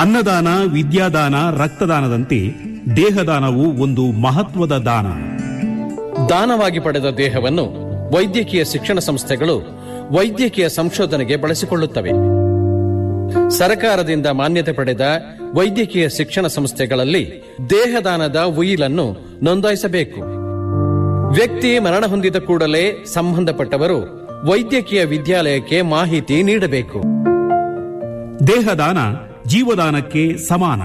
ಅನ್ನದಾನ ವಿದ್ಯಾದಾನ ರಕ್ತದಾನದಂತೆ ದೇಹದಾನವು ಒಂದು ಮಹತ್ವದ ದಾನ ದಾನವಾಗಿ ಪಡೆದ ದೇಹವನ್ನು ವೈದ್ಯಕೀಯ ಶಿಕ್ಷಣ ಸಂಸ್ಥೆಗಳು ವೈದ್ಯಕೀಯ ಸಂಶೋಧನೆಗೆ ಬಳಸಿಕೊಳ್ಳುತ್ತವೆ ಸರಕಾರದಿಂದ ಮಾನ್ಯತೆ ಪಡೆದ ವೈದ್ಯಕೀಯ ಶಿಕ್ಷಣ ಸಂಸ್ಥೆಗಳಲ್ಲಿ ದೇಹದಾನದ ಉಯಿಲನ್ನು ನೋಂದಾಯಿಸಬೇಕು ವ್ಯಕ್ತಿ ಮರಣ ಹೊಂದಿದ ಕೂಡಲೇ ಸಂಬಂಧಪಟ್ಟವರು ವೈದ್ಯಕೀಯ ವಿದ್ಯಾಲಯಕ್ಕೆ ಮಾಹಿತಿ ನೀಡಬೇಕು ದೇಹದಾನ ಜೀವದಾನಕ್ಕೆ ಸಮಾನ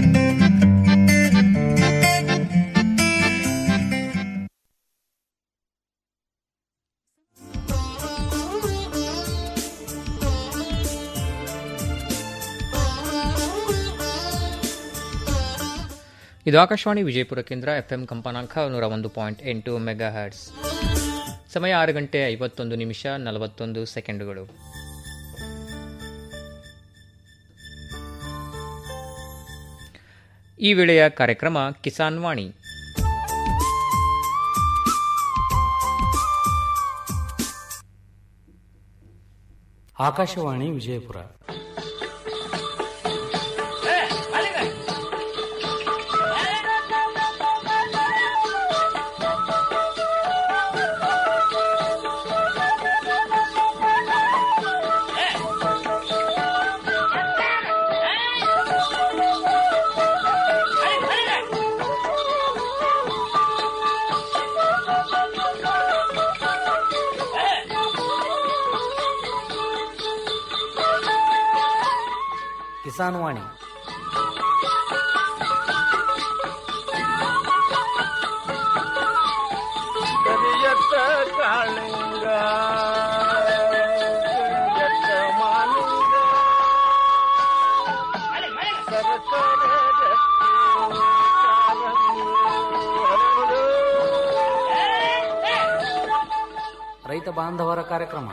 ಇದು ಆಕಾಶವಾಣಿ ವಿಜಯಪುರ ಕೇಂದ್ರ ಎಫ್ಎಂ ಕಂಪನಾಂಕ ನೂರ ಒಂದು ಪಾಯಿಂಟ್ ಎಂಟು ಮೆಗಾ ಹರ್ಟ್ಸ್ ಸಮಯ ಆರು ಗಂಟೆ ಐವತ್ತೊಂದು ನಿಮಿಷ ನಲವತ್ತೊಂದು ಸೆಕೆಂಡುಗಳು ಈ ವೇಳೆಯ ಕಾರ್ಯಕ್ರಮ ಕಿಸಾನ್ ವಾಣಿ ಆಕಾಶವಾಣಿ ವಿಜಯಪುರ ಕಿಸಾನ್ ವಾಣಿ ಕರಿಯತ್ತ ಕಾಳಿಂಗ ಕರಿಯತ್ತ ಮಾಲಿಂಗ ಸರಸರ ರಕ್ತಿ ಕಾಲಂದು ಹರಡು. ರೈತ ಬಾಂಧವರ ಕಾರ್ಯಕ್ರಮ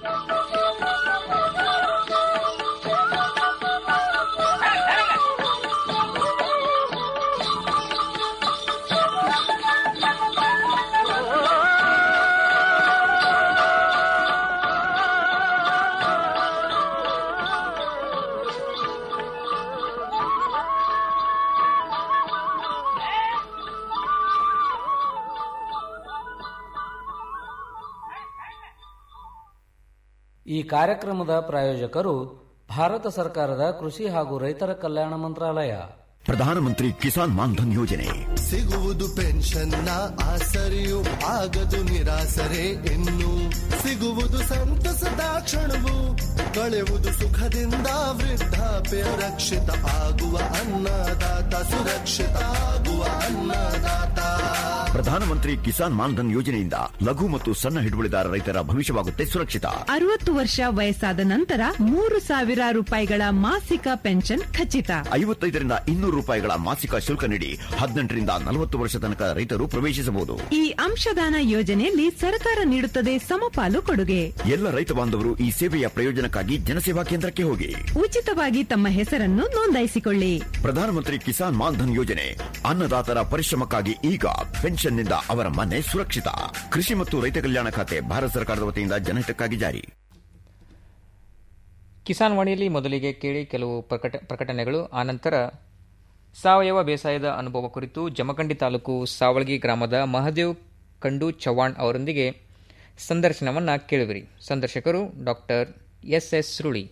ಈ ಕಾರ್ಯಕ್ರಮದ ಪ್ರಾಯೋಜಕರು ಭಾರತ ಸರ್ಕಾರದ ಕೃಷಿ ಹಾಗೂ ರೈತರ ಕಲ್ಯಾಣ ಮಂತ್ರಾಲಯ ಪ್ರಧಾನಮಂತ್ರಿ ಕಿಸಾನ್ ಮಾನ್ಧನ್ ಯೋಜನೆ ಸಿಗುವುದು ಪೆನ್ಷನ್ನ ಆಸರೆಯು ಆಗದು ನಿರಾಸರೆ ಇನ್ನು ಸಿಗುವುದು ಸಂತಸದ ಕ್ಷಣವು ಕಳೆವುದು ಸುಖದಿಂದ ವೃದ್ಧಾಪ್ಯ ರಕ್ಷಿತ ಆಗುವ ಅನ್ನದಾತ ಸುರಕ್ಷಿತ ಆಗುವ ಅನ್ನದಾತ ಪ್ರಧಾನಮಂತ್ರಿ ಕಿಸಾನ್ ಮಾನ್ಧನ್ ಯೋಜನೆಯಿಂದ ಲಘು ಮತ್ತು ಸಣ್ಣ ಹಿಡುವಳಿದಾರ ರೈತರ ಭವಿಷ್ಯವಾಗುತ್ತೆ ಸುರಕ್ಷಿತ ಅರವತ್ತು ವರ್ಷ ವಯಸ್ಸಾದ ನಂತರ ಮೂರು ಸಾವಿರ ರೂಪಾಯಿಗಳ ಮಾಸಿಕ ಪೆನ್ಷನ್ ಖಚಿತ ಐವತ್ತೈದರಿಂದ ಇನ್ನೂರು ರೂಪಾಯಿಗಳ ಮಾಸಿಕ ಶುಲ್ಕ ನೀಡಿ ಹದಿನೆಂಟರಿಂದ ನಲವತ್ತು ವರ್ಷ ತನಕ ರೈತರು ಪ್ರವೇಶಿಸಬಹುದು ಈ ಅಂಶದಾನ ಯೋಜನೆಯಲ್ಲಿ ಸರ್ಕಾರ ನೀಡುತ್ತದೆ ಸಮಪಾಲು ಕೊಡುಗೆ ಎಲ್ಲ ರೈತ ಬಾಂಧವರು ಈ ಸೇವೆಯ ಪ್ರಯೋಜನಕ್ಕಾಗಿ ಜನಸೇವಾ ಕೇಂದ್ರಕ್ಕೆ ಹೋಗಿ ಉಚಿತವಾಗಿ ತಮ್ಮ ಹೆಸರನ್ನು ನೋಂದಾಯಿಸಿಕೊಳ್ಳಿ ಪ್ರಧಾನಮಂತ್ರಿ ಕಿಸಾನ್ ಮಾನ್ಧನ್ ಯೋಜನೆ ಅನ್ನದಾತರ ಪರಿಶ್ರಮಕ್ಕಾಗಿ ಈಗ ಪೆನ್ಷನ್ನಿಂದ ಅವರ ಮನೆ ಸುರಕ್ಷಿತ ಕೃಷಿ ಮತ್ತು ರೈತ ಕಲ್ಯಾಣ ಖಾತೆ ಭಾರತ ಸರ್ಕಾರದ ವತಿಯಿಂದ ಜನಹಿತಕ್ಕಾಗಿ ಜಾರಿ ಕಿಸಾನ್ ವಾಣಿಯಲ್ಲಿ ಮೊದಲಿಗೆ ಕೇಳಿ ಕೆಲವು ಪ್ರಕಟ ಪ್ರಕಟಣೆಗಳು ಆನಂತರ ಸಾವಯವ ಬೇಸಾಯದ ಅನುಭವ ಕುರಿತು ಜಮಖಂಡಿ ತಾಲೂಕು ಸಾವಳಗಿ ಗ್ರಾಮದ ಮಹದೇವ್ ಕಂಡು ಚವ್ಹಾಣ್ ಅವರೊಂದಿಗೆ ಸಂದರ್ಶನವನ್ನು ಕೇಳುವಿರಿ ಸಂದರ್ಶಕರು ಡಾಕ್ಟರ್ ಎಸ್ ಎಸ್ ಸುರುಳಿ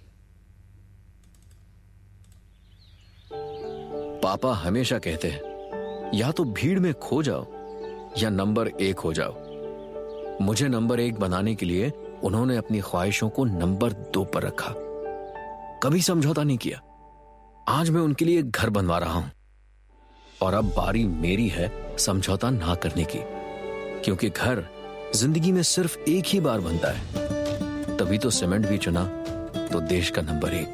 पापा हमेशा कहते हैं या तो भीड़ में खो जाओ या नंबर एक हो जाओ मुझे नंबर एक बनाने के लिए उन्होंने अपनी ख्वाहिशों को नंबर दो पर रखा कभी समझौता नहीं किया आज मैं उनके लिए एक घर बनवा रहा हूं और अब बारी मेरी है समझौता ना करने की क्योंकि घर जिंदगी में सिर्फ एक ही बार बनता है तभी तो सीमेंट भी चुना तो देश का नंबर एक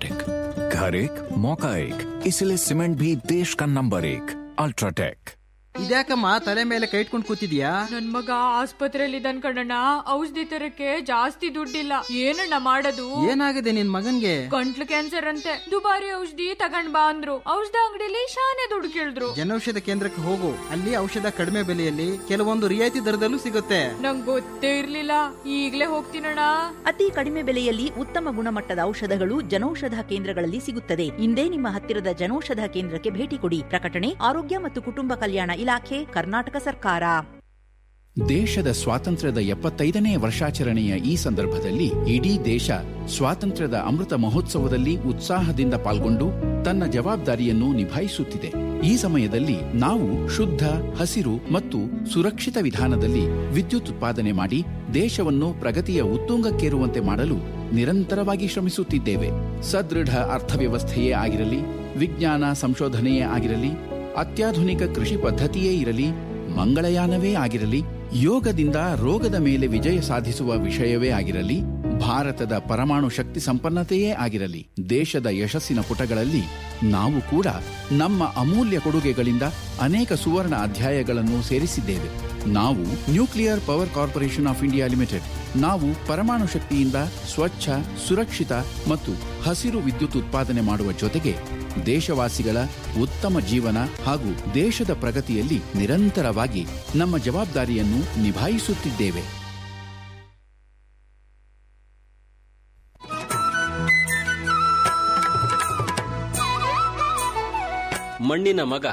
अल्ट्राटेक घर एक मौका एक इसलिए सीमेंट भी देश का नंबर एक अल्ट्राटेक ಇದ್ಯಾಕಮ್ಮ ತಲೆ ಮೇಲೆ ಕೈ ಇಟ್ಕೊಂಡು ಕೂತಿದ್ಯಾ ನನ್ ಮಗ ಆಸ್ಪತ್ರೆಯಲ್ಲಿ ಇದ್ದಾನ್ ಕಣಣ್ಣ ಔಷಧಿ ತರಕ್ಕೆ ಜಾಸ್ತಿ ದುಡ್ಡಿಲ್ಲ ಏನಣ್ಣ ಮಾಡೋದು ಏನಾಗಿದೆ ನಿನ್ ಮಗನ್ಗೆ ಗಂಟ್ಲು ಕ್ಯಾನ್ಸರ್ ಅಂತೆ ದುಬಾರಿ ಔಷಧಿ ತಗೊಂಡ್ ಬಾ ಅಂದ್ರು ಔಷಧ ಅಂಗಡಿಲಿ ಶಾನೆ ದುಡ್ಡು ಕೇಳಿದ್ರು ಜನೌಷಧ ಕೇಂದ್ರಕ್ಕೆ ಹೋಗು ಅಲ್ಲಿ ಔಷಧ ಕಡಿಮೆ ಬೆಲೆಯಲ್ಲಿ ಕೆಲವೊಂದು ರಿಯಾಯಿತಿ ದರದಲ್ಲೂ ಸಿಗುತ್ತೆ ನಂಗ್ ಗೊತ್ತೇ ಇರ್ಲಿಲ್ಲ ಈಗ್ಲೇ ಹೋಗ್ತೀನಣ್ಣ ಅತಿ ಕಡಿಮೆ ಬೆಲೆಯಲ್ಲಿ ಉತ್ತಮ ಗುಣಮಟ್ಟದ ಔಷಧಗಳು ಜನೌಷಧ ಕೇಂದ್ರಗಳಲ್ಲಿ ಸಿಗುತ್ತದೆ ಇಂದೇ ನಿಮ್ಮ ಹತ್ತಿರದ ಜನೌಷಧ ಕೇಂದ್ರಕ್ಕೆ ಭೇಟಿ ಕೊಡಿ ಪ್ರಕಟಣೆ ಆರೋಗ್ಯ ಮತ್ತು ಕುಟುಂಬ ಕಲ್ಯಾಣ ಇಲಾಖೆ ಕರ್ನಾಟಕ ಸರ್ಕಾರ ದೇಶದ ಸ್ವಾತಂತ್ರ್ಯದ ಎಪ್ಪತ್ತೈದನೇ ವರ್ಷಾಚರಣೆಯ ಈ ಸಂದರ್ಭದಲ್ಲಿ ಇಡೀ ದೇಶ ಸ್ವಾತಂತ್ರ್ಯದ ಅಮೃತ ಮಹೋತ್ಸವದಲ್ಲಿ ಉತ್ಸಾಹದಿಂದ ಪಾಲ್ಗೊಂಡು ತನ್ನ ಜವಾಬ್ದಾರಿಯನ್ನು ನಿಭಾಯಿಸುತ್ತಿದೆ ಈ ಸಮಯದಲ್ಲಿ ನಾವು ಶುದ್ಧ ಹಸಿರು ಮತ್ತು ಸುರಕ್ಷಿತ ವಿಧಾನದಲ್ಲಿ ವಿದ್ಯುತ್ ಉತ್ಪಾದನೆ ಮಾಡಿ ದೇಶವನ್ನು ಪ್ರಗತಿಯ ಉತ್ತುಂಗಕ್ಕೇರುವಂತೆ ಮಾಡಲು ನಿರಂತರವಾಗಿ ಶ್ರಮಿಸುತ್ತಿದ್ದೇವೆ ಸದೃಢ ಅರ್ಥವ್ಯವಸ್ಥೆಯೇ ಆಗಿರಲಿ ವಿಜ್ಞಾನ ಸಂಶೋಧನೆಯೇ ಆಗಿರಲಿ ಅತ್ಯಾಧುನಿಕ ಕೃಷಿ ಪದ್ಧತಿಯೇ ಇರಲಿ ಮಂಗಳಯಾನವೇ ಆಗಿರಲಿ ಯೋಗದಿಂದ ರೋಗದ ಮೇಲೆ ವಿಜಯ ಸಾಧಿಸುವ ವಿಷಯವೇ ಆಗಿರಲಿ ಭಾರತದ ಪರಮಾಣು ಶಕ್ತಿ ಸಂಪನ್ನತೆಯೇ ಆಗಿರಲಿ ದೇಶದ ಯಶಸ್ಸಿನ ಪುಟಗಳಲ್ಲಿ ನಾವು ಕೂಡ ನಮ್ಮ ಅಮೂಲ್ಯ ಕೊಡುಗೆಗಳಿಂದ ಅನೇಕ ಸುವರ್ಣ ಅಧ್ಯಾಯಗಳನ್ನು ಸೇರಿಸಿದ್ದೇವೆ ನಾವು nuclear power corporation of India limited ನಾವು ಪರಮಾಣು ಶಕ್ತಿಯಿಂದ ಸ್ವಚ್ಛ ಸುರಕ್ಷಿತ ಮತ್ತು ಹಸಿರು ವಿದ್ಯುತ್ ಉತ್ಪಾದನೆ ಮಾಡುವ ಜೊತೆಗೆ ದೇಶವಾಸಿಗಳ ಉತ್ತಮ ಜೀವನ ಹಾಗೂ ದೇಶದ ಪ್ರಗತಿಯಲ್ಲಿ ನಿರಂತರವಾಗಿ ನಮ್ಮ ಜವಾಬ್ದಾರಿಯನ್ನು ನಿಭಾಯಿಸುತ್ತಿದ್ದೇವೆ ಮಣ್ಣಿನ ಮಗ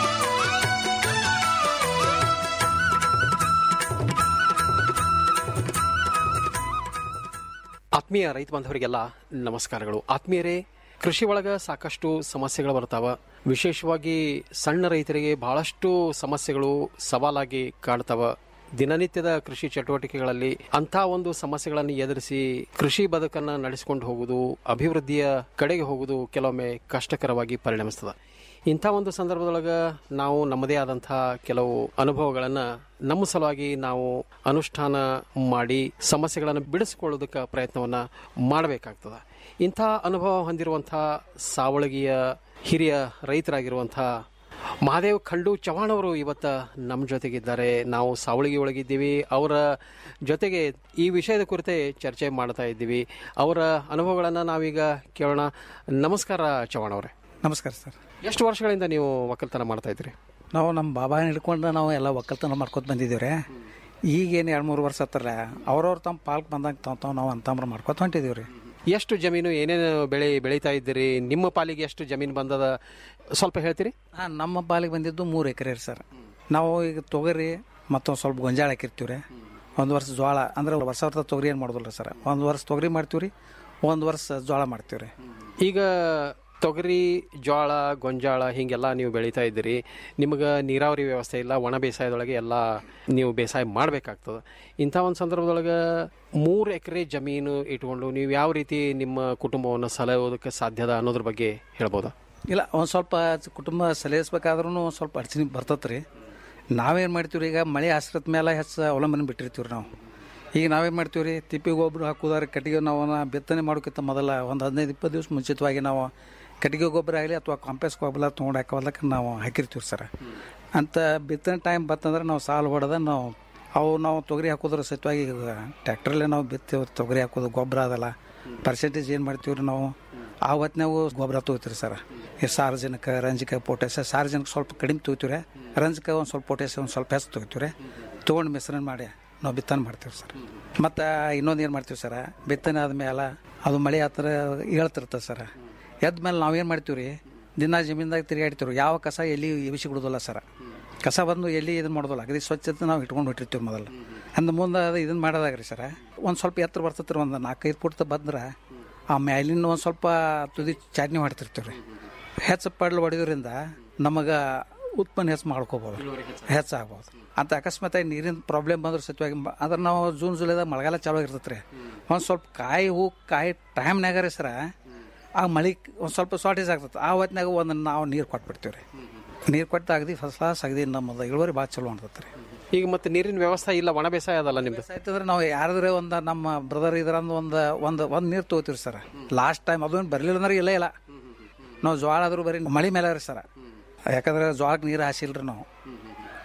ಆತ್ಮೀಯ ರೈತ ಬಾಂಧವರಿಗೆಲ್ಲ ನಮಸ್ಕಾರಗಳು ಆತ್ಮೀಯರೇ ಕೃಷಿ ಒಳಗ ಸಾಕಷ್ಟು ಸಮಸ್ಯೆಗಳು ಬರ್ತಾವ ವಿಶೇಷವಾಗಿ ಸಣ್ಣ ರೈತರಿಗೆ ಬಹಳಷ್ಟು ಸಮಸ್ಯೆಗಳು ಸವಾಲಾಗಿ ಕಾಡ್ತಾವ ದಿನನಿತ್ಯದ ಕೃಷಿ ಚಟುವಟಿಕೆಗಳಲ್ಲಿ ಅಂಥ ಒಂದು ಸಮಸ್ಯೆಗಳನ್ನು ಎದುರಿಸಿ ಕೃಷಿ ಬದುಕನ್ನು ನಡೆಸಿಕೊಂಡು ಹೋಗುವುದು ಅಭಿವೃದ್ಧಿಯ ಕಡೆಗೆ ಹೋಗುವುದು ಕೆಲವೊಮ್ಮೆ ಕಷ್ಟಕರವಾಗಿ ಪರಿಣಮಿಸ್ತದೆ ಇಂಥ ಒಂದು ಸಂದರ್ಭದೊಳಗ ನಾವು ನಮ್ಮದೇ ಆದಂಥ ಕೆಲವು ಅನುಭವಗಳನ್ನು ನಮ್ಮ ಸಲುವಾಗಿ ನಾವು ಅನುಷ್ಠಾನ ಮಾಡಿ ಸಮಸ್ಯೆಗಳನ್ನು ಬಿಡಿಸಿಕೊಳ್ಳೋದಕ್ಕೆ ಪ್ರಯತ್ನವನ್ನು ಮಾಡಬೇಕಾಗ್ತದೆ ಇಂಥ ಅನುಭವ ಹೊಂದಿರುವಂಥ ಸಾವಳಗಿಯ ಹಿರಿಯ ರೈತರಾಗಿರುವಂಥ ಮಹಾದೇವ್ ಖಂಡು ಚವಾಣ್ ಅವರು ಇವತ್ತು ನಮ್ಮ ಜೊತೆಗಿದ್ದಾರೆ ನಾವು ಸಾವಳಗಿ ಒಳಗಿದ್ದೀವಿ ಅವರ ಜೊತೆಗೆ ಈ ವಿಷಯದ ಕುರಿತೆ ಚರ್ಚೆ ಮಾಡ್ತಾ ಇದ್ದೀವಿ ಅವರ ಅನುಭವಗಳನ್ನು ನಾವೀಗ ಕೇಳೋಣ ನಮಸ್ಕಾರ ಚವಾಣ್ ಅವರೇ ನಮಸ್ಕಾರ ಸರ್ ಎಷ್ಟು ವರ್ಷಗಳಿಂದ ನೀವು ಒಕ್ಕಲ್ತನ ಮಾಡ್ತಾ ಇದ್ರಿ ನಾವು ನಮ್ಮ ಬಾಬಾ ಹಿಡ್ಕೊಂಡು ನಾವು ಎಲ್ಲ ಒಕ್ಕಲ್ತನ ಮಾಡ್ಕೊತ ಬಂದಿದ್ದೀವಿ ರೀ ಈಗೇನು ಎರಡು ಮೂರು ವರ್ಷ ಹತ್ತಾರ ಅವ್ರವ್ರು ತಮ್ಮ ಪಾಲ್ಕ್ ಬಂದಂಗೆ ತಾವು ತಾವು ನಾವು ಅಂತಂಬ್ರ ಮಾಡ್ಕೊತ ಹೊಂಟಿದ್ದೀವಿ ರೀ ಎಷ್ಟು ಜಮೀನು ಏನೇನು ಬೆಳೆ ಬೆಳೀತಾ ಇದ್ದೀರಿ ನಿಮ್ಮ ಪಾಲಿಗೆ ಎಷ್ಟು ಜಮೀನು ಬಂದದ ಸ್ವಲ್ಪ ಹೇಳ್ತೀರಿ ಹಾಂ ನಮ್ಮ ಪಾಲಿಗೆ ಬಂದಿದ್ದು ಮೂರು ಎಕರೆ ರೀ ಸರ್ ನಾವು ಈಗ ತೊಗರಿ ಮತ್ತೊಂದು ಸ್ವಲ್ಪ ಗೊಂಜಾಳ ಹಾಕಿರ್ತೀವಿ ರೀ ಒಂದು ವರ್ಷ ಜೋಳ ಅಂದ್ರೆ ವರ್ಷ ವರ್ಷ ತೊಗರಿ ಏನು ಮಾಡೋದಿಲ್ಲ ಸರ್ ಒಂದು ವರ್ಷ ತೊಗರಿ ಮಾಡ್ತೀವಿ ರೀ ಒಂದು ವರ್ಷ ಜೋಳ ಮಾಡ್ತೀವಿ ರೀ ಈಗ ತೊಗರಿ ಜೋಳ ಗೊಂಜಾಳ ಹೀಗೆಲ್ಲ ನೀವು ಬೆಳೀತಾ ಇದ್ದೀರಿ ನಿಮಗೆ ನೀರಾವರಿ ವ್ಯವಸ್ಥೆ ಇಲ್ಲ ಒಣ ಬೇಸಾಯದೊಳಗೆ ಎಲ್ಲ ನೀವು ಬೇಸಾಯ ಮಾಡಬೇಕಾಗ್ತದೆ ಇಂಥ ಒಂದು ಸಂದರ್ಭದೊಳಗೆ ಮೂರು ಎಕರೆ ಜಮೀನು ಇಟ್ಕೊಂಡು ನೀವು ಯಾವ ರೀತಿ ನಿಮ್ಮ ಕುಟುಂಬವನ್ನು ಸಲಹೋದಕ್ಕೆ ಸಾಧ್ಯದ ಅನ್ನೋದ್ರ ಬಗ್ಗೆ ಹೇಳ್ಬೋದಾ ಇಲ್ಲ ಒಂದು ಸ್ವಲ್ಪ ಕುಟುಂಬ ಸಲಹಿಸ್ಬೇಕಾದ್ರೂ ಒಂದು ಸ್ವಲ್ಪ ಅಡಚಣೆ ಬರ್ತೈತೆ ರೀ ನಾವೇನು ಮಾಡ್ತೀವಿ ರೀ ಈಗ ಮಳೆ ಆಶ್ರಿತ ಮೇಲೆ ಹೆಚ್ಚು ಅವಲಂಬನೆ ಬಿಟ್ಟಿರ್ತೀವಿ ರೀ ನಾವು ಈಗ ನಾವೇನು ಮಾಡ್ತೀವಿ ರೀ ತಿಪ್ಪಿ ಗೊಬ್ಬರ ಹಾಕೋದಾರೆ ಕಟ್ಟಿಗೆ ನಾವು ಬಿತ್ತನೆ ಮಾಡೋಕ್ಕಿಂತ ಮೊದಲ ಒಂದು ಹದಿನೈದು ಇಪ್ಪತ್ತು ದಿವಸ ಮುಂಚಿತವಾಗಿ ನಾವು ಕಟ್ಟಿಗೆ ಗೊಬ್ಬರ ಆಗಲಿ ಅಥವಾ ಕಾಂಪೆಸ್ ಗೊಬ್ಬರ ತೊಗೊಂಡು ಹಾಕೋದಕ್ಕೆ ನಾವು ಹಾಕಿರ್ತೀವಿ ಸರ್ ಅಂತ ಬಿತ್ತನೆ ಟೈಮ್ ಬತ್ತಂದ್ರೆ ನಾವು ಸಾಲು ಹೊಡೆದ ನಾವು ಅವು ನಾವು ತೊಗರಿ ಹಾಕೋದ್ರ ಸಹಿತವಾಗಿ ಈಗ ಟ್ಯಾಕ್ಟ್ರಲ್ಲೇ ನಾವು ಬಿತ್ತೀವಿ ತೊಗರಿ ಹಾಕೋದು ಗೊಬ್ಬರ ಅದಲ್ಲ ಪರ್ಸೆಂಟೇಜ್ ಏನು ಮಾಡ್ತೀವಿ ರೀ ನಾವು ಆ ಹೊತ್ನಾಗೂ ಗೊಬ್ಬರ ತೊಗೋತೀವಿ ಸರ್ ಈ ಸಾರ್ವಜನಿಕ ರಂಜಕ ಪೊಟ್ಯಾಸ ಸಾರ್ವಜನಿಕ ಸ್ವಲ್ಪ ಕಡಿಮೆ ತೊಗೋತೀವಿ ರೀ ರಂಜಕ ಒಂದು ಸ್ವಲ್ಪ ಪೊಟ್ಯಾಸ ಒಂದು ಸ್ವಲ್ಪ ಹೆಚ್ಚು ತೊಗೋತೀವಿ ರೀ ತೊಗೊಂಡು ಮಿಶ್ರಣ ಮಾಡಿ ನಾವು ಬಿತ್ತನೆ ಮಾಡ್ತೀವಿ ಸರ್ ಮತ್ತು ಇನ್ನೊಂದು ಏನು ಮಾಡ್ತೀವಿ ಸರ್ ಬಿತ್ತನೆ ಆದ್ಮೇಲೆ ಅದು ಮಳೆ ಆ ಥರ ಹೇಳ್ತಿರ್ತದೆ ಸರ್ ಎದ್ದ ಮೇಲೆ ನಾವೇನು ಮಾಡ್ತೀವಿ ರೀ ದಿನ ಜಮೀನ್ದಾಗ ತಿರುಗಾಡ್ತೀವಿ ಯಾವ ಕಸ ಎಲ್ಲಿ ಎಬಿಸಿ ಬಿಡೋದಿಲ್ಲ ಸರ್ ಕಸ ಬಂದು ಎಲ್ಲಿ ಇದನ್ನು ಮಾಡೋದಿಲ್ಲ ಅಗದಿ ಸ್ವಚ್ಛತೆ ನಾವು ಇಟ್ಕೊಂಡು ಇಟ್ಟಿರ್ತೀವಿ ಮೊದಲು ಅಂದ ಮುಂದೆ ಅದು ಇದನ್ನು ಮಾಡೋದಾಗ ರೀ ಸರ ಒಂದು ಸ್ವಲ್ಪ ಎತ್ತರ ಬರ್ತೈತೆ ರೀ ಒಂದು ನಾಲ್ಕೈದು ಫುಟ್ ಬಂದ್ರೆ ಆ ಮ್ಯಾಲಿನ ಒಂದು ಸ್ವಲ್ಪ ತುದಿ ಚಾಟ್ನಿ ಮಾಡ್ತಿರ್ತೀವಿ ರೀ ಹೆಚ್ಚು ಪಡ್ಲು ಹೊಡೆಯೋದ್ರಿಂದ ನಮಗೆ ಉತ್ಪನ್ನ ಹೆಚ್ಚು ಮಾಡ್ಕೋಬೋದು ಹೆಚ್ಚಾಗ್ಬೋದು ಅಂತ ಅಕಸ್ಮಾತ್ ನೀರಿನ ಪ್ರಾಬ್ಲಮ್ ಬಂದ್ರೆ ಸತ್ಯವಾಗಿ ಅಂದ್ರೆ ನಾವು ಜೂನ್ ಜುಲೈದಾಗ ಮಳೆಗಾಲ ಚಾಲು ಆಗಿರ್ತೈತೆ ರೀ ಒಂದು ಸ್ವಲ್ಪ ಕಾಯಿ ಹೂ ಕಾಯಿ ಟೈಮ್ನಾಗ ರೀ ಸರ ಆ ಮಳೆ ಒಂದು ಸ್ವಲ್ಪ ಶಾರ್ಟೇಜ್ ಆಗ್ತದೆ ಆ ಹೊತ್ನಾಗ ಒಂದು ನಾವು ನೀರು ಕೊಟ್ಬಿಡ್ತೀವಿ ರೀ ನೀರು ಕೊಟ್ಟು ಅಗದಿ ಫಸ್ಟ್ ಕ್ಲಾಸ್ ಅಗದಿ ನಮ್ಮದು ಇಳುವರಿ ಭಾಳ ಚಲೋ ಅನ್ತೈತೆ ರೀ ಈಗ ಮತ್ತೆ ನೀರಿನ ವ್ಯವಸ್ಥೆ ಇಲ್ಲ ಒಣ ಬೇಸಾಯ ಅದಲ್ಲ ನಿಮ್ದು ಆಯ್ತಂದ್ರೆ ನಾವು ಯಾರಾದ್ರೆ ಒಂದು ನಮ್ಮ ಬ್ರದರ್ ಇದ್ರಂದು ಒಂದು ಒಂದು ಒಂದು ನೀರು ತೊಗೋತೀವಿ ಸರ್ ಲಾಸ್ಟ್ ಟೈಮ್ ಅದೇನು ಬರಲಿಲ್ಲ ಅಂದ್ರೆ ಇಲ್ಲ ಇಲ್ಲ ನಾವು ಜೋಳ ಆದ್ರೂ ಬರೀ ಮಳೆ ಮೇಲೆ ರೀ ಸರ್ ಯಾಕಂದ್ರೆ ಜೋಳಕ್ಕೆ ನೀರು ಹಾಸಿಲ್ರಿ ನಾವು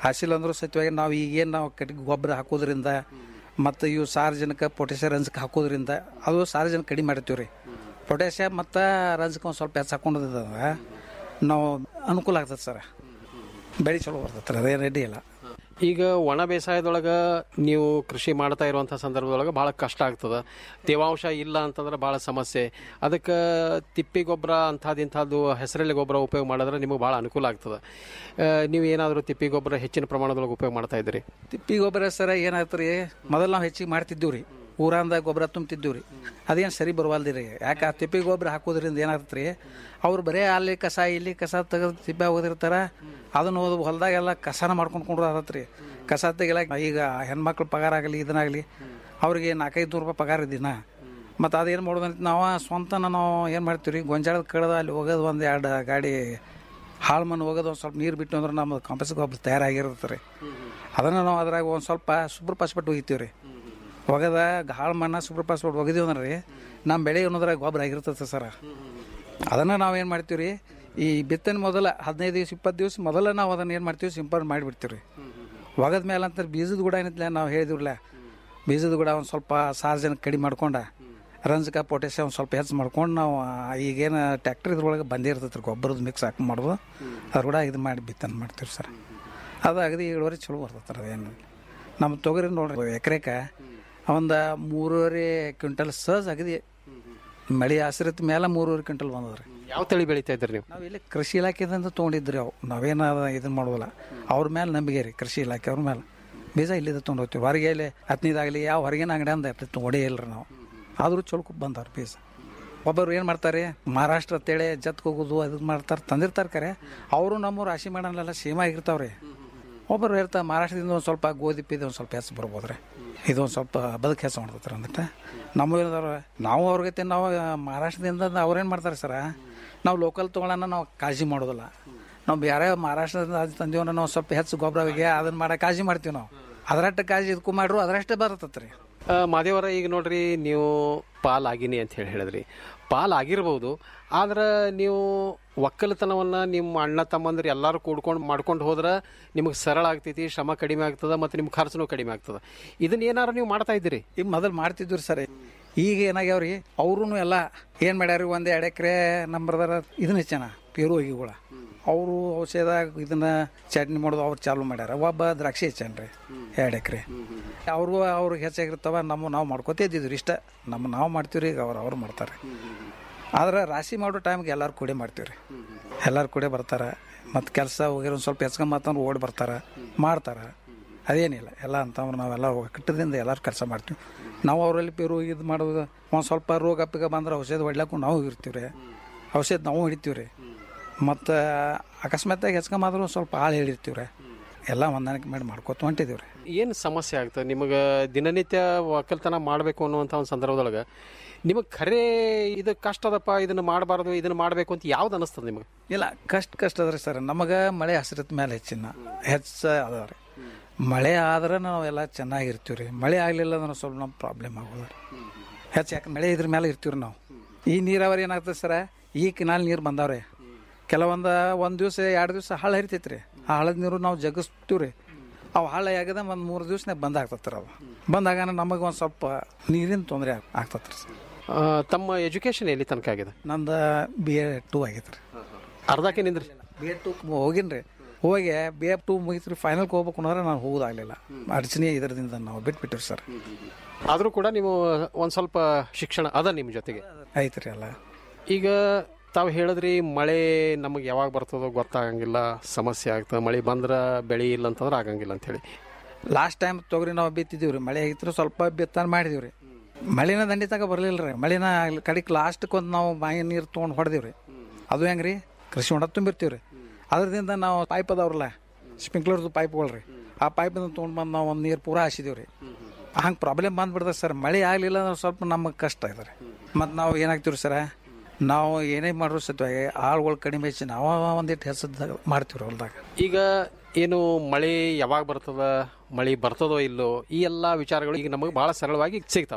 ಹಾಸಿಲ್ಲ ಅಂದ್ರೂ ಸತ್ಯವಾಗಿ ನಾವು ಈಗೇನು ನಾವು ಕಟ್ಟಿಗೆ ಗೊಬ್ಬರ ಹಾಕೋದ್ರಿಂದ ಮತ್ತು ಇವು ಸಾರ್ವಜನಿಕ ಪೊಟ್ಯಾಷಿಯ ರಂಜಕ ಹಾಕೋದ್ರಿಂದ ಅದು ಸಾರ್ವಜನಿಕ ಕಡಿಮೆ ಮಾಡ್ತೀವಿ ರೀ ಪೊಟ್ಯಾಷಿಯ ಮತ್ತು ರಂಜಕ ಒಂದು ಸ್ವಲ್ಪ ಹೆಚ್ಚು ಹಾಕೊಂಡಂದ್ರೆ ನಾವು ಅನುಕೂಲ ಆಗ್ತದೆ ಸರ್ ಬೆಳೆ ಚಲೋ ಬರ್ತೈತೆ ಅದೇ ರೆಡಿ ಇಲ್ಲ ಈಗ ಒಣ ಬೇಸಾಯದೊಳಗೆ ನೀವು ಕೃಷಿ ಮಾಡ್ತಾ ಇರುವಂಥ ಸಂದರ್ಭದೊಳಗೆ ಭಾಳ ಕಷ್ಟ ಆಗ್ತದೆ ತೇವಾಂಶ ಇಲ್ಲ ಅಂತಂದ್ರೆ ಭಾಳ ಸಮಸ್ಯೆ ಅದಕ್ಕೆ ತಿಪ್ಪಿ ಗೊಬ್ಬರ ಅಂಥದ್ದು ಇಂಥದ್ದು ಹೆಸರಲ್ಲಿ ಗೊಬ್ಬರ ಉಪಯೋಗ ಮಾಡಿದ್ರೆ ನಿಮಗೆ ಭಾಳ ಅನುಕೂಲ ಆಗ್ತದೆ ಆ, ನೀವು ಏನಾದರೂ ತಿಪ್ಪಿ ಗೊಬ್ಬರ ಹೆಚ್ಚಿನ ಪ್ರಮಾಣದೊಳಗೆ ಉಪಯೋಗ ಮಾಡ್ತಾ ಇದ್ದೀರಿ ತಿಪ್ಪಿ ಗೊಬ್ಬರ ಸರ ಏನಾಯ್ತು ರೀ ಮೊದಲು ನಾವು ಹೆಚ್ಚಿಗೆ ಮಾಡ್ತಿದ್ದೀವಿ ರೀ ಊರಂದ ಗೊಬ್ಬರ ತುಂಬ್ತಿದ್ದೀವಿ ರೀ ಅದೇನು ಸರಿ ಬರವಲ್ದಿ ರೀ ಯಾಕೆ ಆ ತಿಪ್ಪಿ ಗೊಬ್ಬರ ಹಾಕೋದ್ರಿಂದ ಏನಾಗ್ತದೆ ರೀ ಅವ್ರು ಬರೀ ಅಲ್ಲಿ ಕಸ ಇಲ್ಲಿ ಕಸ ತೆಗೆದು ತಿಪ್ಪೆ ಹೋಗಿರ್ತಾರ ಅದನ್ನು ಹೊಲದಾಗೆಲ್ಲ ಕಸನ ಮಾಡ್ಕೊಂಡು ಕೊಂಡು ಆಗತ್ತೆ ರೀ ಕಸ ತೆಗಿಲ ಈಗ ಹೆಣ್ಮಕ್ಳು ಪಗಾರ ಆಗಲಿ ಇದನ್ನಾಗಲಿ ಅವ್ರಿಗೆ ನಾಲ್ಕೈದು ನೂರು ರೂಪಾಯಿ ಪಗಾರ ದಿನ ಮತ್ತು ಅದೇನು ಮಾಡೋದಂತ ನಾವು ಸ್ವಂತನ ನಾವು ಏನು ಮಾಡ್ತೀವಿ ರೀ ಗೊಂಜಾಳದ ಕಳೆದ ಅಲ್ಲಿ ಹೋಗೋದು ಒಂದು ಎರಡು ಗಾಡಿ ಹಾಳು ಮಣ್ಣು ಹೋಗೋದು ಒಂದು ಸ್ವಲ್ಪ ನೀರು ಬಿಟ್ಟು ಅಂದ್ರೆ ನಮ್ಮ ಕಾಂಪಸ್ ಗೊಬ್ಬರ ತಯಾರಾಗಿರುತ್ತೆ ರೀ ಅದನ್ನು ನಾವು ಅದ್ರಾಗ ಒಂದು ಸ್ವಲ್ಪ ಸೂಪರ್ ಪಾಸ್ಪೆಟ್ ಒಗಿತೀವಿ ರೀ ಒಗದ ಹಾಳು ಮಣ್ಣ ಸೂಪರ್ ಪಾಸ್ಪೆಟ್ ಒಗದೀವಿ ಅಂದ್ರೆ ರೀ ನಮ್ಮ ಬೆಳೆ ಅನ್ನೋದ್ರಾಗ ಗೊಬ್ಬರ ಆಗಿರ್ತದೆ ಸರ ಅದನ್ನು ನಾವು ಏನು ಮಾಡ್ತೀವಿ ರೀ ಈ ಬಿತ್ತನೆ ಮೊದಲ ಹದಿನೈದು ದಿವಸ ಇಪ್ಪತ್ತು ದಿವಸ ಮೊದಲ ನಾವು ಅದನ್ನು ಏನು ಮಾಡ್ತೀವಿ ಸಿಂಪಡಣೆ ಮಾಡಿಬಿಡ್ತೀವಿ ರೀ ಒಗದ ಮೇಲೆ ಅಂತ ಬೀಜದ ಗುಡ ಏನಿತ್ತಲ್ಲ ನಾವು ಹೇಳಿದಿವ್ರಲ್ಲ ಬೀಜದ ಗುಡ ಒಂದು ಸ್ವಲ್ಪ ಸಾರ್ವಜನಿಕ ಕಡಿಮೆ ಮಾಡ್ಕೊಂಡ ರಂಜಕ ಪೊಟ್ಯಾಸಿಯಮ್ ಒಂದು ಸ್ವಲ್ಪ ಹೆಚ್ಚು ಮಾಡ್ಕೊಂಡು ನಾವು ಆ, ಈಗೇನು ಟ್ಯಾಕ್ಟ್ರ್ ಇದ್ರೊಳಗೆ ಬಂದೇ ಇರ್ತೈತೆ ರೀ ಗೊಬ್ಬರದ ಮಿಕ್ಸ್ ಹಾಕಿ ಮಾಡೋದು ಅದ್ರ ಕೂಡ ಇದು ಮಾಡಿ ಬಿತ್ತನೆ ಮಾಡ್ತೀವಿ ಸರ್ ಅದು ಅಗದಿ ಇಳುವರಿ ಚಲೋ ಬರ್ತೈತೆ ಅದೇನು ನಮ್ಮ ತೊಗರಿ ನೋಡ್ರಿ ಎಕರೆಕ ಒಂದು ಮೂರುವರೆ ಕ್ವಿಂಟಲ್ ಸಹಜ ಅಗದಿ ಮಳೆ ಹಸಿರತ್ ಮೇಲೆ ಮೂರುವರೆ ಕ್ವಿಂಟಲ್ ಬಂದದ್ರಿ ಯಾವ ತಳಿ ಬೆಳೀತಾ ಇದ್ದೀರಿ ನೀವು ನಾವು ಇಲ್ಲಿ ಕೃಷಿ ಇಲಾಖೆದಿಂದ ತೊಗೊಂಡಿದ್ರಿ ಅವು ನಾವೇನು ಇದನ್ನ ಮಾಡೋದಿಲ್ಲ ಅವ್ರ ಮೇಲೆ ನಂಬಿಕೆ ರೀ ಕೃಷಿ ಇಲಾಖೆ ಅವ್ರ ಮೇಲೆ ಬೀಜ ಇಲ್ಲಿಂದ ತೊಗೊಂಡು ಹೋಗ್ತೀವಿ ಹೊರಗೆ ಇಲ್ಲಿ ಹತ್ತನೇದಾಗಲಿ ಯಾವ ಹೊರಗಿನ ಅಂಗಡಿ ಅಂದ ತೊಗೊಂಡೇ ಇಲ್ರಿ ನಾವು ಆದರೂ ಚೊಲ್ಕು ಬಂದವ್ರು ಬೀಜ ಒಬ್ಬರು ಏನು ಮಾಡ್ತಾರೆ ಮಹಾರಾಷ್ಟ್ರ ಅಂತೇಳಿ ಜತ್ಗೆ ಹೋಗೋದು ಅದು ಮಾಡ್ತಾರೆ ತಂದಿರ್ತಾರೆ ಕರೆ ಅವರು ನಮ್ಮ ರಾಶಿ ಮಾಡೋಲ್ಲ ಸೇಮ್ ಆಗಿರ್ತಾವ್ರಿ ಒಬ್ಬರು ಹೇಳ್ತಾರೆ ಮಹಾರಾಷ್ಟ್ರದಿಂದ ಒಂದು ಸ್ವಲ್ಪ ಗೋಧಿ ಪೀದಿ ಒಂದು ಸ್ವಲ್ಪ ಹೆಚ್ಚು ಬರ್ಬೋದು ರೀ ಇದೊಂದು ಸ್ವಲ್ಪ ಬದುಕು ಹೆಚ್ಚು ಮಾಡ್ತಾರೆ ಅಂದ್ಬಿಟ್ಟು ನಮ್ಮ ಏನದವ್ರ ನಾವು ಅವ್ರಿಗೆ ನಾವು ಮಹಾರಾಷ್ಟ್ರದಿಂದ ಅವ್ರೇನು ಮಾಡ್ತಾರೆ ಸರ ನಾವು ಲೋಕಲ್ ತೊಗೊಳ್ಳೋಣ ನಾವು ಕಾಳಜಿ ಮಾಡೋದಿಲ್ಲ ನಾವು ಬೇರೆ ಮಹಾರಾಷ್ಟ್ರದಿಂದ ಅದು ತಂದೀವನ್ನ ನಾವು ಸ್ವಲ್ಪ ಹೆಚ್ಚು ಗೊಬ್ಬರ ಹೋಗಿ ಅದನ್ನ ಮಾಡೋ ಕಾಳಜಿ ಮಾಡ್ತೀವಿ ನಾವು ಅದರಷ್ಟು ಕಾಳಜಿ ಇದಕ್ಕೂ ಮಾಡ್ರು ಅದರಷ್ಟೇ ಬರ್ತೈತೆ ರೀ ಆ, ಮಾದೇವರ ಈಗ ನೋಡ್ರಿ ನೀವು ಪಾಲ್ ಆಗಿನಿ ಅಂತ ಹೇಳಿ ಹೇಳಿದ್ರಿ ಪಾಲ್ ಆಗಿರ್ಬೋದು ಆದ್ರೆ ನೀವು ಒಕ್ಕಲತನವನ್ನ ನಿಮ್ಮ ಅಣ್ಣ ತಮ್ಮಂದ್ರೆ ಎಲ್ಲರೂ ಕೂಡ್ಕೊಂಡು ಮಾಡ್ಕೊಂಡು ಹೋದ್ರೆ ನಿಮಗೆ ಸರಳ ಆಗ್ತೈತಿ ಶ್ರಮ ಕಡಿಮೆ ಆಗ್ತದೆ ಮತ್ತು ನಿಮ್ಮ ಖರ್ಚುನೂ ಕಡಿಮೆ ಆಗ್ತದೆ ಇದನ್ನ ಏನಾರು ನೀವು ಮಾಡ್ತಾ ಇದ್ದೀರಿ ಈಗ ಮೊದಲು ಮಾಡ್ತಿದ್ವಿ ಸರ್ ಈಗ ಏನಾಗ್ಯಾವ್ರಿ ಅವ್ರೂ ಎಲ್ಲ ಏನು ಮಾಡ್ಯಾರ ಒಂದು ಎರಡು ಎಕರೆ ನಮ್ಮ ಬ್ರದರ್ ಇದನ್ನ ಹೆಚ್ಚನ ಪೇರು ಹೋಗಿಗಳ ಅವರು ಔಷಧ ಇದನ್ನ ಚಟ್ನಿ ಮಾಡೋದು ಅವ್ರು ಚಾಲು ಮಾಡ್ಯಾರ ಒಬ್ಬ ದ್ರಾಕ್ಷಿ ಹೆಚ್ಚನ್ರಿ ಎರಡು ಎಕರೆ ಅವ್ರಿಗೂ ಅವ್ರಿಗೆ ಹೆಚ್ಚಾಗಿರ್ತಾವ ನಮ್ಮ ನಾವು ಮಾಡ್ಕೋತ ಇದ್ದಿದ್ರಿ ಇಷ್ಟ ನಮ್ಮ ನಾವು ಮಾಡ್ತೀವಿ ಈಗ ಅವ್ರು ಅವ್ರು ಮಾಡ್ತಾರೆ ಆದ್ರೆ ರಾಶಿ ಮಾಡೋ ಟೈಮ್ಗೆ ಎಲ್ಲರೂ ಕೂಡಿ ಮಾಡ್ತೀವಿ ರೀ ಎಲ್ಲರೂ ಕೂಡಿ ಬರ್ತಾರೆ ಮತ್ತು ಕೆಲಸ ಹೋಗಿರೋ ಒಂದು ಸ್ವಲ್ಪ ಹೆಚ್ಕೊಂಬತ್ತಂದ್ರೆ ಓಡಿ ಬರ್ತಾರೆ ಮಾಡ್ತಾರೆ ಅದೇನಿಲ್ಲ ಎಲ್ಲ ಅಂತಂದ್ರೆ ನಾವೆಲ್ಲ ಕಟ್ಟದಿಂದ ಎಲ್ಲರೂ ಕೆಲಸ ಮಾಡ್ತೀವಿ ನಾವು ಅವರಲ್ಲಿ ಪೇರು ಇದು ಮಾಡೋದು ಒಂದು ಸ್ವಲ್ಪ ರೋಗ ಪಿಗ ಬಂದ್ರೆ ಔಷಧ ಹೊಡ್ಲಾಕು ನಾವು ಇರ್ತೀವಿ ರೀ ಔಷಧ ನಾವು ಹಿಡಿತೀವಿ ರೀ ಮತ್ತು ಅಕಸ್ಮಾತಾಗಿ ಹೆಚ್ಕೊಂಬಾದ್ರೂ ಒಂದು ಸ್ವಲ್ಪ ಆಳು ಹೇಳಿರ್ತೀವಿ ರೀ ಎಲ್ಲ ಹೊಂದಾಣಿಕೆ ಮಾಡಿ ಮಾಡ್ಕೊತ ಹೊಂಟಿದ್ದೀವಿ ರೀ ಏನು ಸಮಸ್ಯೆ ಆಗ್ತದೆ ನಿಮಗೆ ದಿನನಿತ್ಯ ಒಕ್ಕಲ್ತನ ಮಾಡಬೇಕು ಅನ್ನುವಂಥ ಒಂದು ಸಂದರ್ಭದೊಳಗೆ ನಿಮಗೆ ಖರೇ ಇದು ಕಷ್ಟ ಅದಪ್ಪ ಇದನ್ನು ಮಾಡಬಾರ್ದು ಇದನ್ನು ಮಾಡಬೇಕು ಅಂತ ಯಾವ್ದು ಅನಿಸ್ತದೆ ನಿಮಗೆ ಇಲ್ಲ ಕಷ್ಟ ಕಷ್ಟ ಅದ್ರಿ ಸರ್ ನಮಗೆ ಮಳೆ ಹಸಿರತ್ ಮೇಲೆ ಹೆಚ್ಚಿನ ಹೆಚ್ಚು ಅದ ರೀ ಮಳೆ ಆದ್ರೆ ನಾವೆಲ್ಲ ಚೆನ್ನಾಗಿರ್ತೀವಿ ರೀ ಮಳೆ ಆಗಲಿಲ್ಲ ಅಂದ್ರೆ ಸ್ವಲ್ಪ ನಮ್ಗೆ ಪ್ರಾಬ್ಲಮ್ ಆಗೋದು ರೀ ಹೆಚ್ಚು ಯಾಕೆ ಮಳೆ ಇದ್ರ ಮೇಲೆ ಇರ್ತೀವಿ ನಾವು ಈ ನೀರಾವರಿ ಏನಾಗ್ತದೆ ಸರ ಈ ಕಿನಾಲ್ ನೀರು ಬಂದಾವ್ರಿ ಕೆಲವೊಂದು ಒಂದು ದಿವಸ ಎರಡು ದಿವಸ ಹಳ್ಳ ಹರಿತೈತೆ ರೀ ಆ ಹಳ್ಳದ ನೀರು ನಾವು ಜಗಿಸ್ತೀವಿ ರೀ ಅವು ಹಳ್ಳ ಆಗದ ಒಂದು ಮೂರು ದಿವ್ಸನಾಗ ಬಂದ್ ಆಗ್ತತ್ತೆ ರೀ ಅವು ಬಂದಾಗ ನಮಗೆ ಒಂದು ಸ್ವಲ್ಪ ನೀರಿನ ತೊಂದರೆ ಆಗ್ತತ್ತೆ ರೀ ಆ, ತಮ್ಮ ಎಜುಕೇಶನ್ ಎಲ್ಲಿ ತನಕ ಆಗಿದೆ ನಂದು ಬಿ ಎ ಟೂ ಆಗೈತೆ ರೀ ಅರ್ಧಕ್ಕೆ ನಿಂದ್ರಿ ಬಿ ಎಡ್ ಟು ಹೋಗಿನಿ ರೀ ಹೋಗಿ ಬಿ ಎಫ್ ಟು ಮುಗಿತ್ರಿ ಫೈನಲ್ಗೆ ಹೋಗ್ಬೇಕು ಅನ್ನೋದ್ರೆ ನಾನು ಹೋಗೋದಾಗಲಿಲ್ಲ ಅಡಚಣೆ ಇದರದಿಂದ ನಾವು ಬಿಟ್ಬಿಟ್ಟಿರಿ ಸರ್ ಆದರೂ ಕೂಡ ನೀವು ಒಂದು ಸ್ವಲ್ಪ ಶಿಕ್ಷಣ ಅದ ನಿಮ್ಮ ಜೊತೆಗೆ ಐತ್ರಿ ಎಲ್ಲ ಈಗ ತಾವು ಹೇಳಿದ್ರಿ ಮಳೆ ನಮಗೆ ಯಾವಾಗ ಬರ್ತದೋ ಗೊತ್ತಾಗಂಗಿಲ್ಲ ಸಮಸ್ಯೆ ಆಗ್ತದೆ ಮಳೆ ಬಂದ್ರೆ ಬೆಳೆ ಇಲ್ಲ ಅಂತಂದ್ರೆ ಆಗಂಗಿಲ್ಲ ಅಂತೇಳಿ ಲಾಸ್ಟ್ ಟೈಮ್ ತೊಗರಿ ನಾವು ಬಿತ್ತಿದ್ದೀವಿ ರೀ ಮಳೆ ಆಗಿತ್ತು ಸ್ವಲ್ಪ ಬಿತ್ತನೆ ಮಾಡಿದೀವಿ ರೀ ಮಳಿನ ದಂಡಿ ತಗ ಬರಲಿಲ್ಲ ರೀ ಮಳಿನ ಕಡೆಗೆ ಲಾಸ್ಟ್ಗೆ ಒಂದು ನಾವು ಬಾಯಿ ನೀರು ತೊಗೊಂಡು ಹೊಡೆದೀವಿ ರೀ ಅದು ಹೆಂಗೆ ರೀ ಕೃಷಿ ಹೊಡ ತುಂಬಿರ್ತೀವಿ ರೀ ಅದರಿಂದ ನಾವು ಪೈಪ್ ಅದಾವ್ರಲ್ಲ ಸ್ಪ್ರಿಂಕ್ಲರ್ದು ಪೈಪ್ಗಳು ರೀ ಆ ಪೈಪಿಂದ ತೊಗೊಂಡು ಬಂದು ನಾವು ಒಂದು ನೀರು ಪೂರ ಹಾಸಿದೀವಿ ರೀ ಹಂಗೆ ಪ್ರಾಬ್ಲಮ್ ಬಂದ್ಬಿಡ್ತದೆ ಸರ್ ಮಳೆ ಆಗಲಿಲ್ಲ ಅಂದ್ರೆ ಸ್ವಲ್ಪ ನಮಗೆ ಕಷ್ಟ ಇದೆ ರೀ ಮತ್ತು ನಾವು ಏನಾಗ್ತೀವಿ ಸರ ನಾವು ಏನೇ ಮಾಡ್ರು ಸತ್ವಾಗಿ ಆಳುಗಳು ಕಡಿಮೆ ಹೆಚ್ಚು ನಾವು ಒಂದಿಟ್ಟು ಹೆಸರು ಮಾಡ್ತೀವಿ ರೀ ಹೊಲ್ದಾಗ ಈಗ ಏನು ಮಳೆ ಯಾವಾಗ ಬರ್ತದ ಮಳೆ ಬರ್ತದೋ ಇಲ್ಲೋ ಈ ಎಲ್ಲ ವಿಚಾರಗಳು ಈಗ ನಮಗೆ ಭಾಳ ಸರಳವಾಗಿ ಸಿಗ್ತಾವ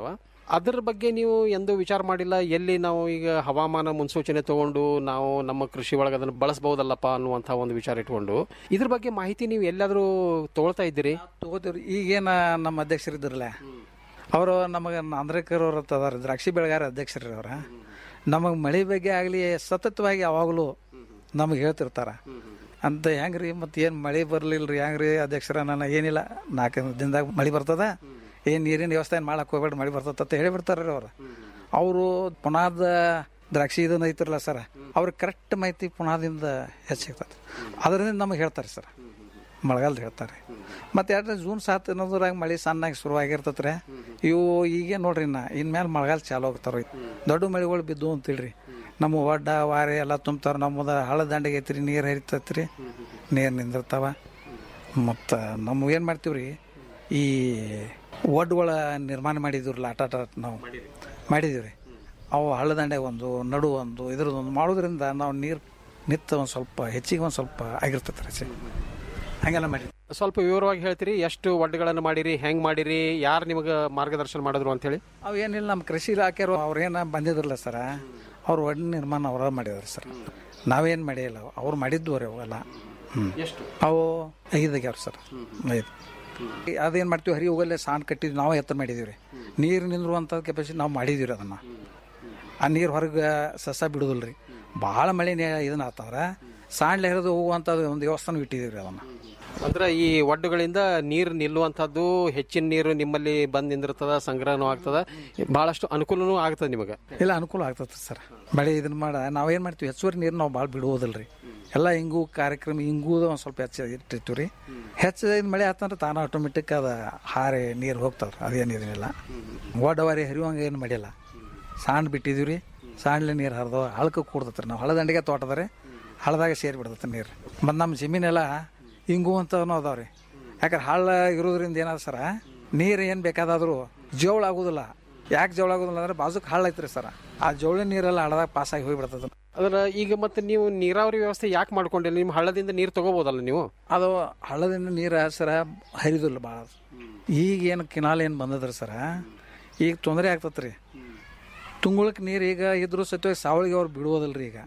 ಅದರ ಬಗ್ಗೆ ನೀವು ಎಂದು ವಿಚಾರ ಮಾಡಿಲ್ಲ ಎಲ್ಲಿ ನಾವು ಈಗ ಹವಾಮಾನ ಮುನ್ಸೂಚನೆ ತಗೊಂಡು ನಾವು ನಮ್ಮ ಕೃಷಿ ಒಳಗೆ ಅದನ್ನು ಬಳಸಬಹುದಲ್ಲಪ್ಪ ಅನ್ನುವಂಥ ಒಂದು ವಿಚಾರ ಇಟ್ಕೊಂಡು ಇದ್ರ ಬಗ್ಗೆ ಮಾಹಿತಿ ನೀವು ಎಲ್ಲಾದರೂ ತಗೊಳ್ತಾ ಇದ್ದೀರಿ ತಗೋತೀವ್ರಿ ಈಗೇನ ನಮ್ಮ ಅಧ್ಯಕ್ಷರು ಇದ್ರಲ್ಲ ಅವರು ನಮಗೆ ನಾಂದ್ರೇಕರ್ ಅವ್ರ ಅದಾರ ದ್ರಾಕ್ಷಿ ಬೆಳೆಗಾರ ಅಧ್ಯಕ್ಷರು ಅವ್ರ ನಮಗೆ ಮಳೆ ಬಗ್ಗೆ ಆಗಲಿ ಸತತವಾಗಿ ಯಾವಾಗಲೂ ನಮಗೆ ಹೇಳ್ತಿರ್ತಾರ ಅಂತ ಹೆಂಗ್ರಿ ಮತ್ತೆ ಏನು ಮಳೆ ಬರಲಿಲ್ಲ ರೀ ಹೆಂಗ್ರಿ ಅಧ್ಯಕ್ಷರ ನಾನು ಏನಿಲ್ಲ ನಾಲ್ಕು ದಿನದಾಗ ಮಳೆ ಬರ್ತದ ಏನು ನೀರಿನ ವ್ಯವಸ್ಥೆ ಏನು ಮಾಡಕ್ಕೆ ಹೋಗ್ಬೇಡ್ರಿ ಮಳೆ ಬರ್ತದ ಅಂತ ಹೇಳಿಬಿಡ್ತಾರೆ ರೀ ಅವ್ರು ಅವರು ಪುನಾದ ದ್ರಾಕ್ಷಿ ಇದನ್ನ ಐತಿರಲ್ಲ ಸರ್ ಅವ್ರಿಗೆ ಕರೆಕ್ಟ್ ಮಾಹಿತಿ ಪುನಾದಿಂದ ಹೆಚ್ಚಿಗ್ತದೆ ಅದರಿಂದ ನಮಗೆ ಹೇಳ್ತಾರೆ ಸರ್ ಮಳೆಗಾಲದ ಹೇಳ್ತಾರೆ ಮತ್ತು ಎರಡು ಜೂನ್ ಸಾತ್ ಅನ್ನೋದ್ರಾಗ ಮಳೆ ಸಣ್ಣಾಗಿ ಶುರುವಾಗಿರ್ತೈತೆ ರೀ ಇವು ಈಗ ನೋಡ್ರಿ ನಾ ಇನ್ಮೇಲೆ ಮಳೆಗಾಲ ಚಾಲು ಆಗ್ತಾರ ದೊಡ್ಡ ಮಳೆಗಳು ಬಿದ್ದು ಅಂತೇಳ್ರಿ ನಮ್ಮ ಒಡ್ಡ ವಾರೆ ಎಲ್ಲ ತುಂಬ್ತಾರ ನಮ್ಮದ ಹಳ್ಳ ದಂಡೆಗೆ ಐತ್ರಿ ನೀರು ಹರಿತೈತೆ ರೀ ನೀರು ನಿಂದಿರ್ತಾವ ಮತ್ತು ನಮ್ಮ ಏನು ಮಾಡ್ತೀವಿ ರೀ ಈ ಒಡ್ಗಳ ನಿರ್ಮಾಣ ಮಾಡಿದ್ದೀವ್ರಲ್ಲ ಆಟ ಆಟ ನಾವು ಮಾಡಿದ್ದೀವಿ ರೀ ಅವು ಹಳ್ಳ ದಂಡೆ ಒಂದು ನಡು ಒಂದು ಇದ್ರದ್ದೊಂದು ಮಾಡೋದ್ರಿಂದ ನಾವು ನೀರು ನಿತ್ತ ಒಂದು ಸ್ವಲ್ಪ ಹೆಚ್ಚಿಗೆ ಒಂದು ಸ್ವಲ್ಪ ಆಗಿರ್ತೈತೆ ರೀ ಸರ್ ಹಂಗೆಲ್ಲ ಮಾಡಿ ಸ್ವಲ್ಪ ವಿವರವಾಗಿ ಹೇಳ್ತೀರಿ ಎಷ್ಟು ಒಡ್ಡುಗಳನ್ನು ಮಾಡಿರಿ ಹೆಂಗೆ ಮಾಡಿರಿ ಯಾರು ನಿಮಗೆ ಮಾರ್ಗದರ್ಶನ ಮಾಡಿದ್ರು ಅಂತೇಳಿ ಅವು ಏನಿಲ್ಲ ನಮ್ಮ ಕೃಷಿ ಇಲಾಖೆಯವರು ಅವ್ರೇನು ಬಂದಿದ್ರಲ್ಲ ಸರ ಅವ್ರು ಒಡ್ ನಿರ್ಮಾಣ ಅವರ ಮಾಡಿದಾರೆ ಸರ್ ನಾವೇನು ಮಾಡಿಲ್ಲ ಅವ್ರು ಮಾಡಿದ್ದು ರೀ ಅವೆಲ್ಲ ಹ್ಞೂ ಎಷ್ಟು ಅವು ಐದಾಗ್ಯಾವ್ರಿ ಸರ್ ಐದು ಅದೇನು ಮಾಡ್ತೀವಿ ಹರಿ ಹೋಗಲ್ಲೇ ಸಾಣ್ ಕಟ್ಟಿದ್ವಿ ನಾವು ಎತ್ತರ ಮಾಡಿದೀವಿ ರೀ ನೀರು ನಿಂದ್ರುವಂಥ ಕೆಪಾಸಿಟಿ ನಾವು ಮಾಡಿದೀವಿ ರೀ ಅದನ್ನು ಆ ನೀರು ಹೊರಗೆ ಸಸ ಬಿಡೋದಿಲ್ಲ ರೀ ಭಾಳ ಮಳೆ ಇದನ್ನ ಆತಂದ್ರೆ ಸಾಣ್ಲೆ ಹರಿದು ಹೋಗುವಂಥದ್ದು ಒಂದು ದೇವಸ್ಥಾನ ಇಟ್ಟಿದ್ದೀವಿ ರೀ ಅದನ್ನು ಅಂದ್ರೆ ಈ ಒಡ್ಡುಗಳಿಂದ ನೀರು ನಿಲ್ಲುವಂಥದ್ದು ಹೆಚ್ಚಿನ ನೀರು ನಿಮ್ಮಲ್ಲಿ ಬಂದ್ ನಿಂದಿರ್ತದ ಸಂಗ್ರಹನೂ ಆಗ್ತದ ಬಹಳಷ್ಟು ಅನುಕೂಲನೂ ಆಗ್ತದೆ ನಿಮಗೆ ಇಲ್ಲ ಅನುಕೂಲ ಆಗ್ತದೆ ಸರ್ ಮಳೆ ಇದನ್ನ ಮಾಡ ನಾವೇನು ಮಾಡ್ತೀವಿ ಹೆಚ್ಚುವರಿ ನೀರು ನಾವು ಭಾಳ ಬಿಡುವುದಿಲ್ಲ ರೀ ಎಲ್ಲ ಹಿಂಗೂ ಕಾರ್ಯಕ್ರಮ ಹಿಂಗೂದ ಒಂದು ಸ್ವಲ್ಪ ಹೆಚ್ಚು ಇಟ್ಟಿರ್ತೀವಿ ರೀ ಹೆಚ್ಚು ಮಳೆ ಆತಂದ್ರೆ ತಾನು ಆಟೋಮೆಟಿಕ್ ಅದು ಹಾರೆ ನೀರು ಹೋಗ್ತಾವ್ರಿ ಅದೇನಿರಲಿಲ್ಲ ಓಡವಾರಿ ಹರಿಯುವಂಗೆ ಏನು ಮಾಡಿಲ್ಲ ಸಾಂಡ್ ಬಿಟ್ಟಿದ್ದೀವಿ ರೀ ಸಾಂಡ್ಲೆ ನೀರು ಹರಿದು ಹಳಕ್ಕೆ ಕೂಡ್ತೈತೆ ರೀ ನಾವು ಹಳದಂಡಿಗೆ ತೋಟದ ರೀ ಹಳದಾಗ ಸೇರಿ ಬಿಡ್ತೈತೆ ನೀರು ಮತ್ತು ನಮ್ಮ ಜಮೀನೆಲ್ಲ ಹಿಂಗು ಅಂತನೂ ಅದಾವ ರೀ ಯಾಕಂದ್ರೆ ಹಳ್ಳ ಇರೋದ್ರಿಂದ ಏನಾದ ಸರ ನೀರು ಏನು ಬೇಕಾದಾದರೂ ಜೋಳ ಆಗೋದಿಲ್ಲ ಯಾಕೆ ಜೋಳ ಆಗೋದಿಲ್ಲ ಅಂದ್ರೆ ಬಾಜುಕ್ ಹಳ್ಳ ಐತ್ರಿ ಸರ ಆ ಜೋಳ ನೀರೆಲ್ಲ ಹಳ್ಳದಾಗ ಪಾಸಾಗಿ ಹೋಗಿಬಿಡ್ತದೆ ಅದರ ಈಗ ಮತ್ತೆ ನೀವು ನೀರಾವರಿ ವ್ಯವಸ್ಥೆ ಯಾಕೆ ಮಾಡ್ಕೊಂಡಿಲ್ಲ ನಿಮ್ಮ ಹಳ್ಳದಿಂದ ನೀರು ತಗೋಬೋದಲ್ಲ ನೀವು ಅದು ಹಳ್ಳದಿಂದ ನೀರು ಸರ ಹರಿದಿಲ್ಲ ಭಾಳ ಈಗ ಏನು ಕಿನಾಲ್ ಏನು ಬಂದದ್ರಿ ಸರ ಈಗ ತೊಂದರೆ ಆಗ್ತತ್ರಿ ರೀ ತುಂಗುಳಕ್ಕೆ ನೀರು ಈಗ ಇದ್ರೂ ಸತ್ಯವಾಗಿ ಸಾವಳಿಗೆ ಅವ್ರು ಬಿಡುವುದಿಲ್ಲ ರೀ ಈಗ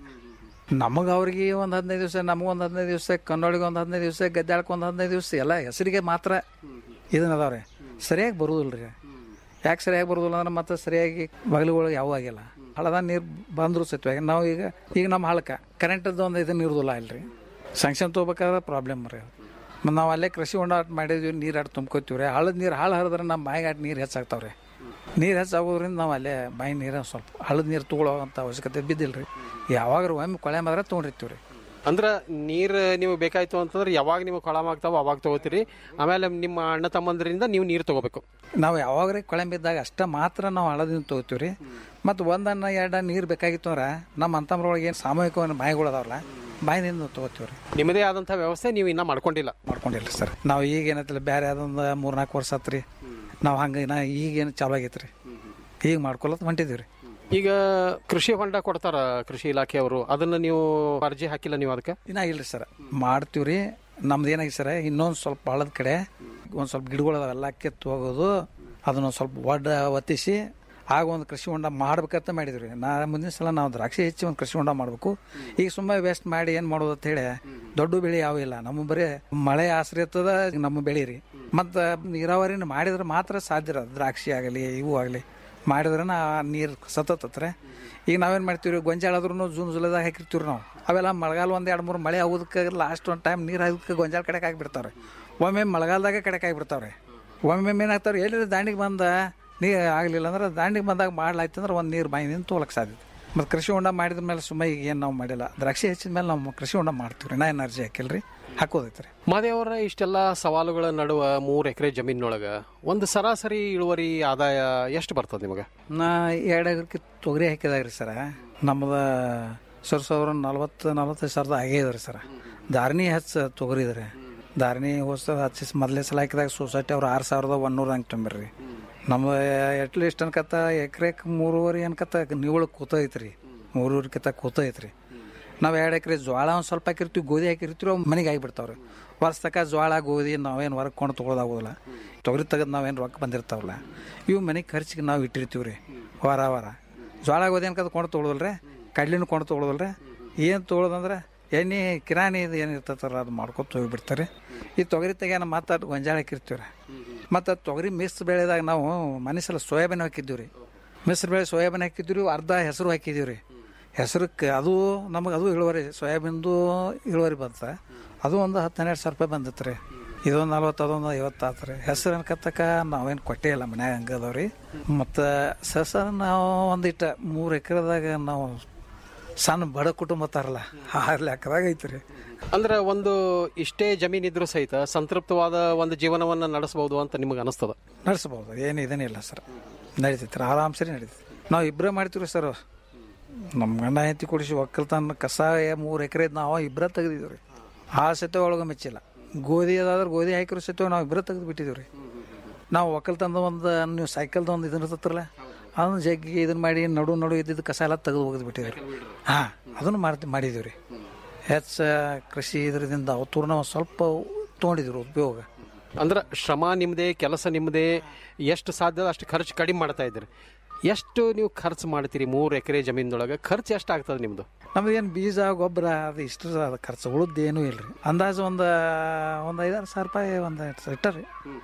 ನಮಗೆ ಅವ್ರಿಗೆ ಒಂದು ಹದಿನೈದು ದಿವಸ ನಮಗೆ ಒಂದು ಹದಿನೈದು ದಿವಸ ಕನ್ನಡಿಗೆ ಒಂದು ಹದಿನೈದು ದಿವಸ ಗದ್ದಾಳಕ್ಕೆ ಒಂದು ಹದಿನೈದು ದಿವಸ ಎಲ್ಲ ಹೆಸರಿಗೆ ಮಾತ್ರ ಇದನ್ನ ಅದಾವ್ರಿ ಸರಿಯಾಗಿ ಬರುವುದಿಲ್ಲ ರೀ ಯಾಕೆ ಸರಿಯಾಗಿ ಬರುವುದಿಲ್ಲ ಅಂದ್ರೆ ಮತ್ತೆ ಸರಿಯಾಗಿ ಬಗಲುಗಳು ಯಾವ ಆಗಿಲ್ಲ ಹಳದ ನೀರು ಬಂದ್ರು ಸತ್ಯವಾಗಿ ನಾವು ಈಗ ಈಗ ನಮ್ಮ ಹಳಕ ಕರೆಂಟದ್ದು ಒಂದು ಇದನ್ನ ಇರೋದಿಲ್ಲ ಅಲ್ರಿ ಸ್ಯಾಂಕ್ಷನ್ ತೊಗೋಬೇಕಾದ್ರೆ ಪ್ರಾಬ್ಲಮ್ ರೀ ಮತ್ತು ನಾವು ಅಲ್ಲೇ ಕೃಷಿ ಹೊಂಡ ಆಟ ಮಾಡಿದ್ವಿ ನೀರು ಆಟ ತುಂಬ್ಕೋತೀವಿ ರೀ ಹಳ್ಳದ ನೀರು ಹಾಳು ಹರಿದ್ರೆ ನಮ್ಮ ಬಾಯಿಗೆ ಆಟ ನೀರು ಹೆಚ್ಚಾಗ್ತಾವ್ರಿ ನೀರು ಹೆಚ್ಚಾಗೋದ್ರಿಂದ ನಾವು ಅಲ್ಲೇ ಬಾಯಿ ನೀರು ಸ್ವಲ್ಪ ಹಳ್ಳದ ನೀರು ತೊಗೊಳ್ಳೋವಂಥ ಅವಶ್ಯಕತೆ ಬಿದ್ದಿಲ್ಲ ರೀ ಯಾವಾಗ ಒಮ್ಮೆ ಕೊಳೆ ಮಾತ್ರ ತೊಗೊಂಡಿರ್ತೀವಿ ರೀ ಅಂದ್ರೆ ನೀರು ನೀವು ಬೇಕಾಯ್ತು ಅಂತಂದ್ರೆ ಯಾವಾಗ ನಿಮಗೆ ಕೊಳಮ ಆಗ್ತಾವ ಅವಾಗ ತಗೋತೀರಿ ಆಮೇಲೆ ನಿಮ್ಮ ಅಣ್ಣ ತಮ್ಮಂದ್ರಿಂದ ನೀವು ನೀರು ತಗೋಬೇಕು ನಾವು ಯಾವಾಗ್ರಿ ಕೊಳಂಬಿದ್ದಾಗ ಅಷ್ಟ ಮಾತ್ರ ನಾವು ಹಳದಿಂದ ತೊಗೋತೀವಿ ರೀ ಮತ್ತು ಒಂದನ್ನ ಎರಡ ನೀರು ಬೇಕಾಗಿತ್ತು ಅಂದ್ರೆ ನಮ್ಮ ಅಂತಮ್ರೊಳಗೆ ಏನು ಸಾಮೂಹಿಕ ಬಾಯಿಗಳು ಅದಾವಲ್ಲ ಬಾಯಿನಿಂದ ತೊಗೋತೀವಿ ರೀ ನಿಮ್ಮದೇ ಆದಂಥ ವ್ಯವಸ್ಥೆ ನೀವು ಇನ್ನೂ ಮಾಡ್ಕೊಂಡಿಲ್ಲ ಮಾಡ್ಕೊಂಡಿಲ್ಲ ಸರ್ ನಾವು ಈಗ ಏನೈತಿಲ್ಲ ಬೇರೆ ಅದೊಂದು ಮೂರ್ನಾಲ್ಕು ವರ್ಷ ಆತ್ರಿ ನಾವು ಹಂಗೆ ನಾ ಈಗೇನು ಚಾಲು ಆಗೈತೆ ರೀ ಈಗ ಮಾಡ್ಕೊಳತ್ ಹೊಂಟಿದ್ದೀವಿ ರೀ ಈಗ ಕೃಷಿ ಹೊಂಡ ಕೊಡ್ತಾರ ಕೃಷಿ ಇಲಾಖೆಯವರು ಅದನ್ನ ನೀವು ಅರ್ಜಿ ಹಾಕಿಲ್ಲ ನೀವು ಅದಕ್ಕೆ ಇನ್ನ ಇಲ್ರಿ ಸರ್ ಮಾಡ್ತೀವಿ ರೀ ನಮ್ದು ಏನಾಗಿ ಸರ್ ಇನ್ನೊಂದು ಸ್ವಲ್ಪ ಹಳದ ಕಡೆ ಒಂದು ಸ್ವಲ್ಪ ಗಿಡಗಳು ಅವೆಲ್ಲ ಕಿತ್ತು ಹೋಗೋದು ಅದನ್ನ ಸ್ವಲ್ಪ ಒಡ್ಡ ಒತ್ತಿಸಿ ಆಗ ಒಂದು ಕೃಷಿ ಹೊಂಡ ಮಾಡ್ಬೇಕಂತ ಮಾಡಿದ್ವಿ ರೀ ನಾ ಮುಂದಿನ ಸಲ ನಾವು ದ್ರಾಕ್ಷಿ ಹೆಚ್ಚಿ ಒಂದು ಕೃಷಿ ಹೊಂಡ ಮಾಡಬೇಕು ಈಗ ಸುಮ್ಮನೆ ವೇಸ್ಟ್ ಮಾಡಿ ಏನು ಮಾಡೋದು ಅಂತ ಹೇಳಿ ದೊಡ್ಡ ಬೆಳೆ ಯಾವ ಇಲ್ಲ ನಮ್ಮ ಬರೀ ಮಳೆ ಆಶ್ರಯತದ ನಮ್ಮ ಬೆಳೆ ರೀ ಮತ್ತು ನೀರಾವರಿನ ಮಾಡಿದ್ರೆ ಮಾತ್ರ ಸಾಧ್ಯ ರೀ ಅದು ದ್ರಾಕ್ಷಿ ಆಗಲಿ ಇವು ಆಗಲಿ ಮಾಡಿದ್ರೆ ನೀರು ಸತತ್ತತ್ರೆ ಈಗ ನಾವೇನು ಮಾಡ್ತೀವಿ ರೀ ಗೊಂಜಾಳ ಆದ್ರೂ ಜೂನ್ ಜುಲೈದಾಗ ಹಾಕಿರ್ತೀವಿ ನಾವು ಅವೆಲ್ಲ ಮಳೆಗಾಲ ಒಂದು ಎರಡು ಮೂರು ಮಳೆ ಆಗೋದಕ್ಕೆ ಲಾಸ್ಟ್ ಒಂದು ಟೈಮ್ ನೀರು ಹಾಕೋದಕ್ಕೆ ಗೊಂಜಾಳ ಕಡೆಗೆ ಆಗಿಬಿಡ್ತಾವ್ರೆ ಒಮ್ಮೆ ಮಳೆಗಾಲದಾಗ ಕಡೆಗೆ ಆಗಿಬಿಡ್ತಾವ್ರೆ ಒಮ್ಮೆ ಏನಾಗ್ತಾವ್ರೆ ಎಲ್ಲಿ ದಾಂಡಿಗೆ ಬಂದ ನೀರು ಆಗಲಿಲ್ಲ ಅಂದ್ರೆ ದಾಂಡಿಗೆ ಬಂದಾಗ ಮಾಡ್ಲಾಯ್ತು ಅಂದ್ರೆ ಒಂದು ನೀರು ಬಾಯಿ ನಿಂತು ಹೋಗಕ್ಕೆ ಸಾಧ್ಯತೆ ಮತ್ತು ಕೃಷಿ ಹೊಂಡ ಮಾಡಿದ ಮೇಲೆ ಸುಮ್ಮ ಈಗ ಏನು ನಾವು ಮಾಡಿಲ್ಲ ದ್ರಾಕ್ಷಿ ಹೆಚ್ಚಿದ ಮೇಲೆ ನಾವು ಕೃಷಿ ಹೊಂಡ ಮಾಡ್ತೀವಿ ರೀ ನಾ ಏನು ಅರ್ಜಿ ಹಾಕಿಲ್ಲ ರೀ ಹಾಕೋದೈತೆ ರೀ ಮಾದೇವರ ಇಷ್ಟೆಲ್ಲ ಸವಾಲುಗಳ ನಡುವ ಮೂರು ಎಕರೆ ಜಮೀನೊಳಗೆ ಒಂದು ಸರಾಸರಿ ಇಳುವರಿ ಆದಾಯ ಎಷ್ಟು ಬರ್ತದೆ ನಿಮಗೆ ನಾ ಎರಡು ಎಕರೆ ತೊಗರಿ ಹಾಕಿದಾಗ ರೀ ಸರ ನಮ್ಮದು ಸರ್ ಸಾವಿರ ನಲ್ವತ್ತು ನಲ್ವತ್ತೈದು ಸಾವಿರದ ಆಗೇ ಇದೆ ರೀ ಸರ ಧಾರಣಿ ಹೆಚ್ಚು ತೊಗರಿ ಇದೆ ರೀ ಧಾರಣಿ ಹೊಸ ಹಚ್ಚಿ ಮೊದಲೇ ಸಲ ಹಾಕಿದಾಗ ಸೊಸೈಟಿ ಅವ್ರು ಆರು ಸಾವಿರದ ಒಂದೂರ ಹಂಗೆ ತುಂಬಿರಿ ನಮ್ದು ಎಟ್ಲೀಸ್ಟ್ ಅನ್ಕತ್ತ ಎಕರೆಕ್ ಮೂರುವರೆ ಅನ್ಕತ್ತ ನಿವಳು ಕೂತೈತೆ ರೀ ಮೂರುವರೆ ಕಿತ್ತ ಕೂತೈತೆ ರೀ ನಾವು ಎರಡು ಎಕರೆ ಜೋಳ ಒಂದು ಸ್ವಲ್ಪ ಹಾಕಿರ್ತೀವಿ ಗೋಧಿ ಹಾಕಿರ್ತೀವಿ ಅವು ಮನೆಗೆ ಆಗಿಬಿಡ್ತಾವ್ರಿ ವರ್ಷ ತಕ ಜೋಳ ಗೋಧಿ ನಾವೇನು ಹೊರಗೆ ಕೊಂಡು ತೊಗೊಳೋದಾಗೋದಿಲ್ಲ ತೊಗರಿ ತೆಗೆದು ನಾವೇನು ರೊಕ್ಕ ಬಂದಿರ್ತಾವಲ್ಲ ಇವು ಮನೆಗೆ ಖರ್ಚಿಗೆ ನಾವು ಇಟ್ಟಿರ್ತೀವಿ ರೀ ವಾರ ವಾರ ಜೋಳ ಗೋಧಿ ಅನ್ಕದ ಕೊಂಡು ತೊಗೊಳೋದಿಲ್ಲ ಕಡ್ಲಿನೂ ಕೊಂಡು ತೊಗೊಳೋದಿಲ್ಲ ಏನು ತೊಗೊಳೋದಂದ್ರೆ ಎಣ್ಣೆ ಕಿರಾಣಿ ಇದು ಏನು ಇರ್ತೈತಲ್ಲ ಅದು ಮಾಡ್ಕೊತ ಹೋಗಿಬಿಡ್ತಾರೆ ಈ ತೊಗರಿ ತೆಗ್ಯಾನ ಮಾತಾಡಿ ಗೊಂಜಾಳ ಹಾಕಿರ್ತೀವಿ ರೀ ಮತ್ತು ತೊಗರಿ ಮಿಸ್ ಬೆಳೆದಾಗ ನಾವು ಮನೆ ಸಲ ಸೋಯಾಬೀನ್ ಹಾಕಿದ್ದೀವಿ ರೀ ಮಿಶ್ರ ಬೆಳೆ ಸೋಯಾಬೀನ್ ಹಾಕಿದ್ದೀವಿ ಅರ್ಧ ಹೆಸರು ಹಾಕಿದ್ದೀವಿ ರೀ ಹೆಸರಕ್ಕೆ ಅದು ನಮಗೆ ಅದು ಇಳುವರಿ ಸೋಯಾಬೀನ್ದು ಇಳುವರಿ ಬಂತ ಅದು ಒಂದು ಹತ್ತು ಹನ್ನೆರಡು ಸಾವಿರ ರೂಪಾಯಿ ಬಂದಿತ್ತು ರೀ ಇದೊಂದು ನಲ್ವತ್ತು ಅದೊಂದು ಐವತ್ತು ಆತು ರೀ ಹೆಸರು ಅನ್ಕತ್ತಕ ನಾವೇನು ಕೊಟ್ಟೇ ಇಲ್ಲ ಮನ್ಯಾಗ ಹಂಗೆ ಅದಾವ ರೀ ಮತ್ತು ಸಸ ನಾವು ಒಂದಿಟ್ಟು ಮೂರು ಎಕರೆದಾಗ ನಾವು ಸಣ್ಣ ಬಡ ಕುಟುಂಬ ತಾರಲ್ಲ ಆ ಲೆಕ್ಕದಾಗ ಐತಿ ರೀ ಅಂದ್ರೆ ಒಂದು ಇಷ್ಟೇ ಜಮೀನಿದ್ರು ಸಹಿತ ಸಂತೃಪ್ತವಾದ ಒಂದು ಜೀವನವನ್ನ ನಡೆಸಬಹುದು ಅಂತ ನಿಮಗೆ ಅನಿಸ್ತದ ನಡೆಸ್ಬೋದು ಏನು ಇದೇನಿಲ್ಲ ಸರ್ ನಡೀತೈತೆ ಆರಾಮ್ ಸರಿ ನಡೀತೈತೆ ನಾವು ಇಬ್ಬರೇ ಮಾಡ್ತೀವಿ ರೀ ಸರ್ ನಮ್ಮ ಗಂಡ ಹೆಂಡತಿ ಕೊಡಿಸಿ ಒಕ್ಕಲ್ತನ ಕಸ ಮೂರು ಎಕರೆ ನಾವು ಇಬ್ಬರ ತೆಗ್ದಿದ್ದೀವಿ ರೀ ಆ ಸತ್ಯ ಒಳಗೆ ಮೆಚ್ಚಿಲ್ಲ ಗೋಧಿ ಅದಾದ್ರೆ ಗೋಧಿ ಹಾಕಿರೋ ಸತ್ಯ ನಾವು ಇಬ್ಬರ ತೆಗೆದು ಬಿಟ್ಟಿದ್ದೀವಿ ರೀ ನಾವು ಒಕ್ಕಲ್ತನದ ಒಂದು ನೀವು ಸೈಕಲ್ದ ಒಂದು ಇದನ್ನ ಇರ್ತತ್ರಲ್ಲ ಅದನ್ನ ಜಗ್ಗಿ ಇದನ್ನ ಮಾಡಿ ನಡು ನಡು ಇದ್ದಿದ್ದು ಕಸ ಎಲ್ಲ ತೆಗೆದು ಒಗೆದು ಬಿಟ್ಟಿದ್ದೀವಿ ರೀ ಹಾಂ ಅದನ್ನು ಮಾಡ್ತಿ ಮಾಡಿದ್ದೀವಿ ರೀ ಹೆಚ್ಚ ಕೃಷಿ ಇದರಿಂದ ಅವತೂರ್ಣ ಒಂದು ಸ್ವಲ್ಪ ತೊಗೊಂಡಿದ್ರು ಉಪಯೋಗ ಅಂದ್ರೆ ಶ್ರಮ ನಿಮ್ಮದೇ ಕೆಲಸ ನಿಮ್ಮದೇ ಎಷ್ಟು ಸಾಧ್ಯ ಅಷ್ಟು ಖರ್ಚು ಕಡಿಮೆ ಮಾಡ್ತಾ ಇದ್ದೀರಿ ಎಷ್ಟು ನೀವು ಖರ್ಚು ಮಾಡ್ತೀರಿ ಮೂರು ಎಕರೆ ಜಮೀನದೊಳಗೆ ಖರ್ಚು ಎಷ್ಟು ಆಗ್ತದೆ ನಿಮ್ಮದು ನಮ್ದು ಏನು ಬೀಜ ಗೊಬ್ಬರ ಅದು ಇಷ್ಟು ಅದು ಖರ್ಚು ಉಳಿದು ಏನೂ ಇಲ್ಲ ರೀ ಅಂದಾಜು ಒಂದು ಒಂದು ಐದಾರು ಸಾವಿರ ರೂಪಾಯಿ ಒಂದು ಇಟ್ಟರಿ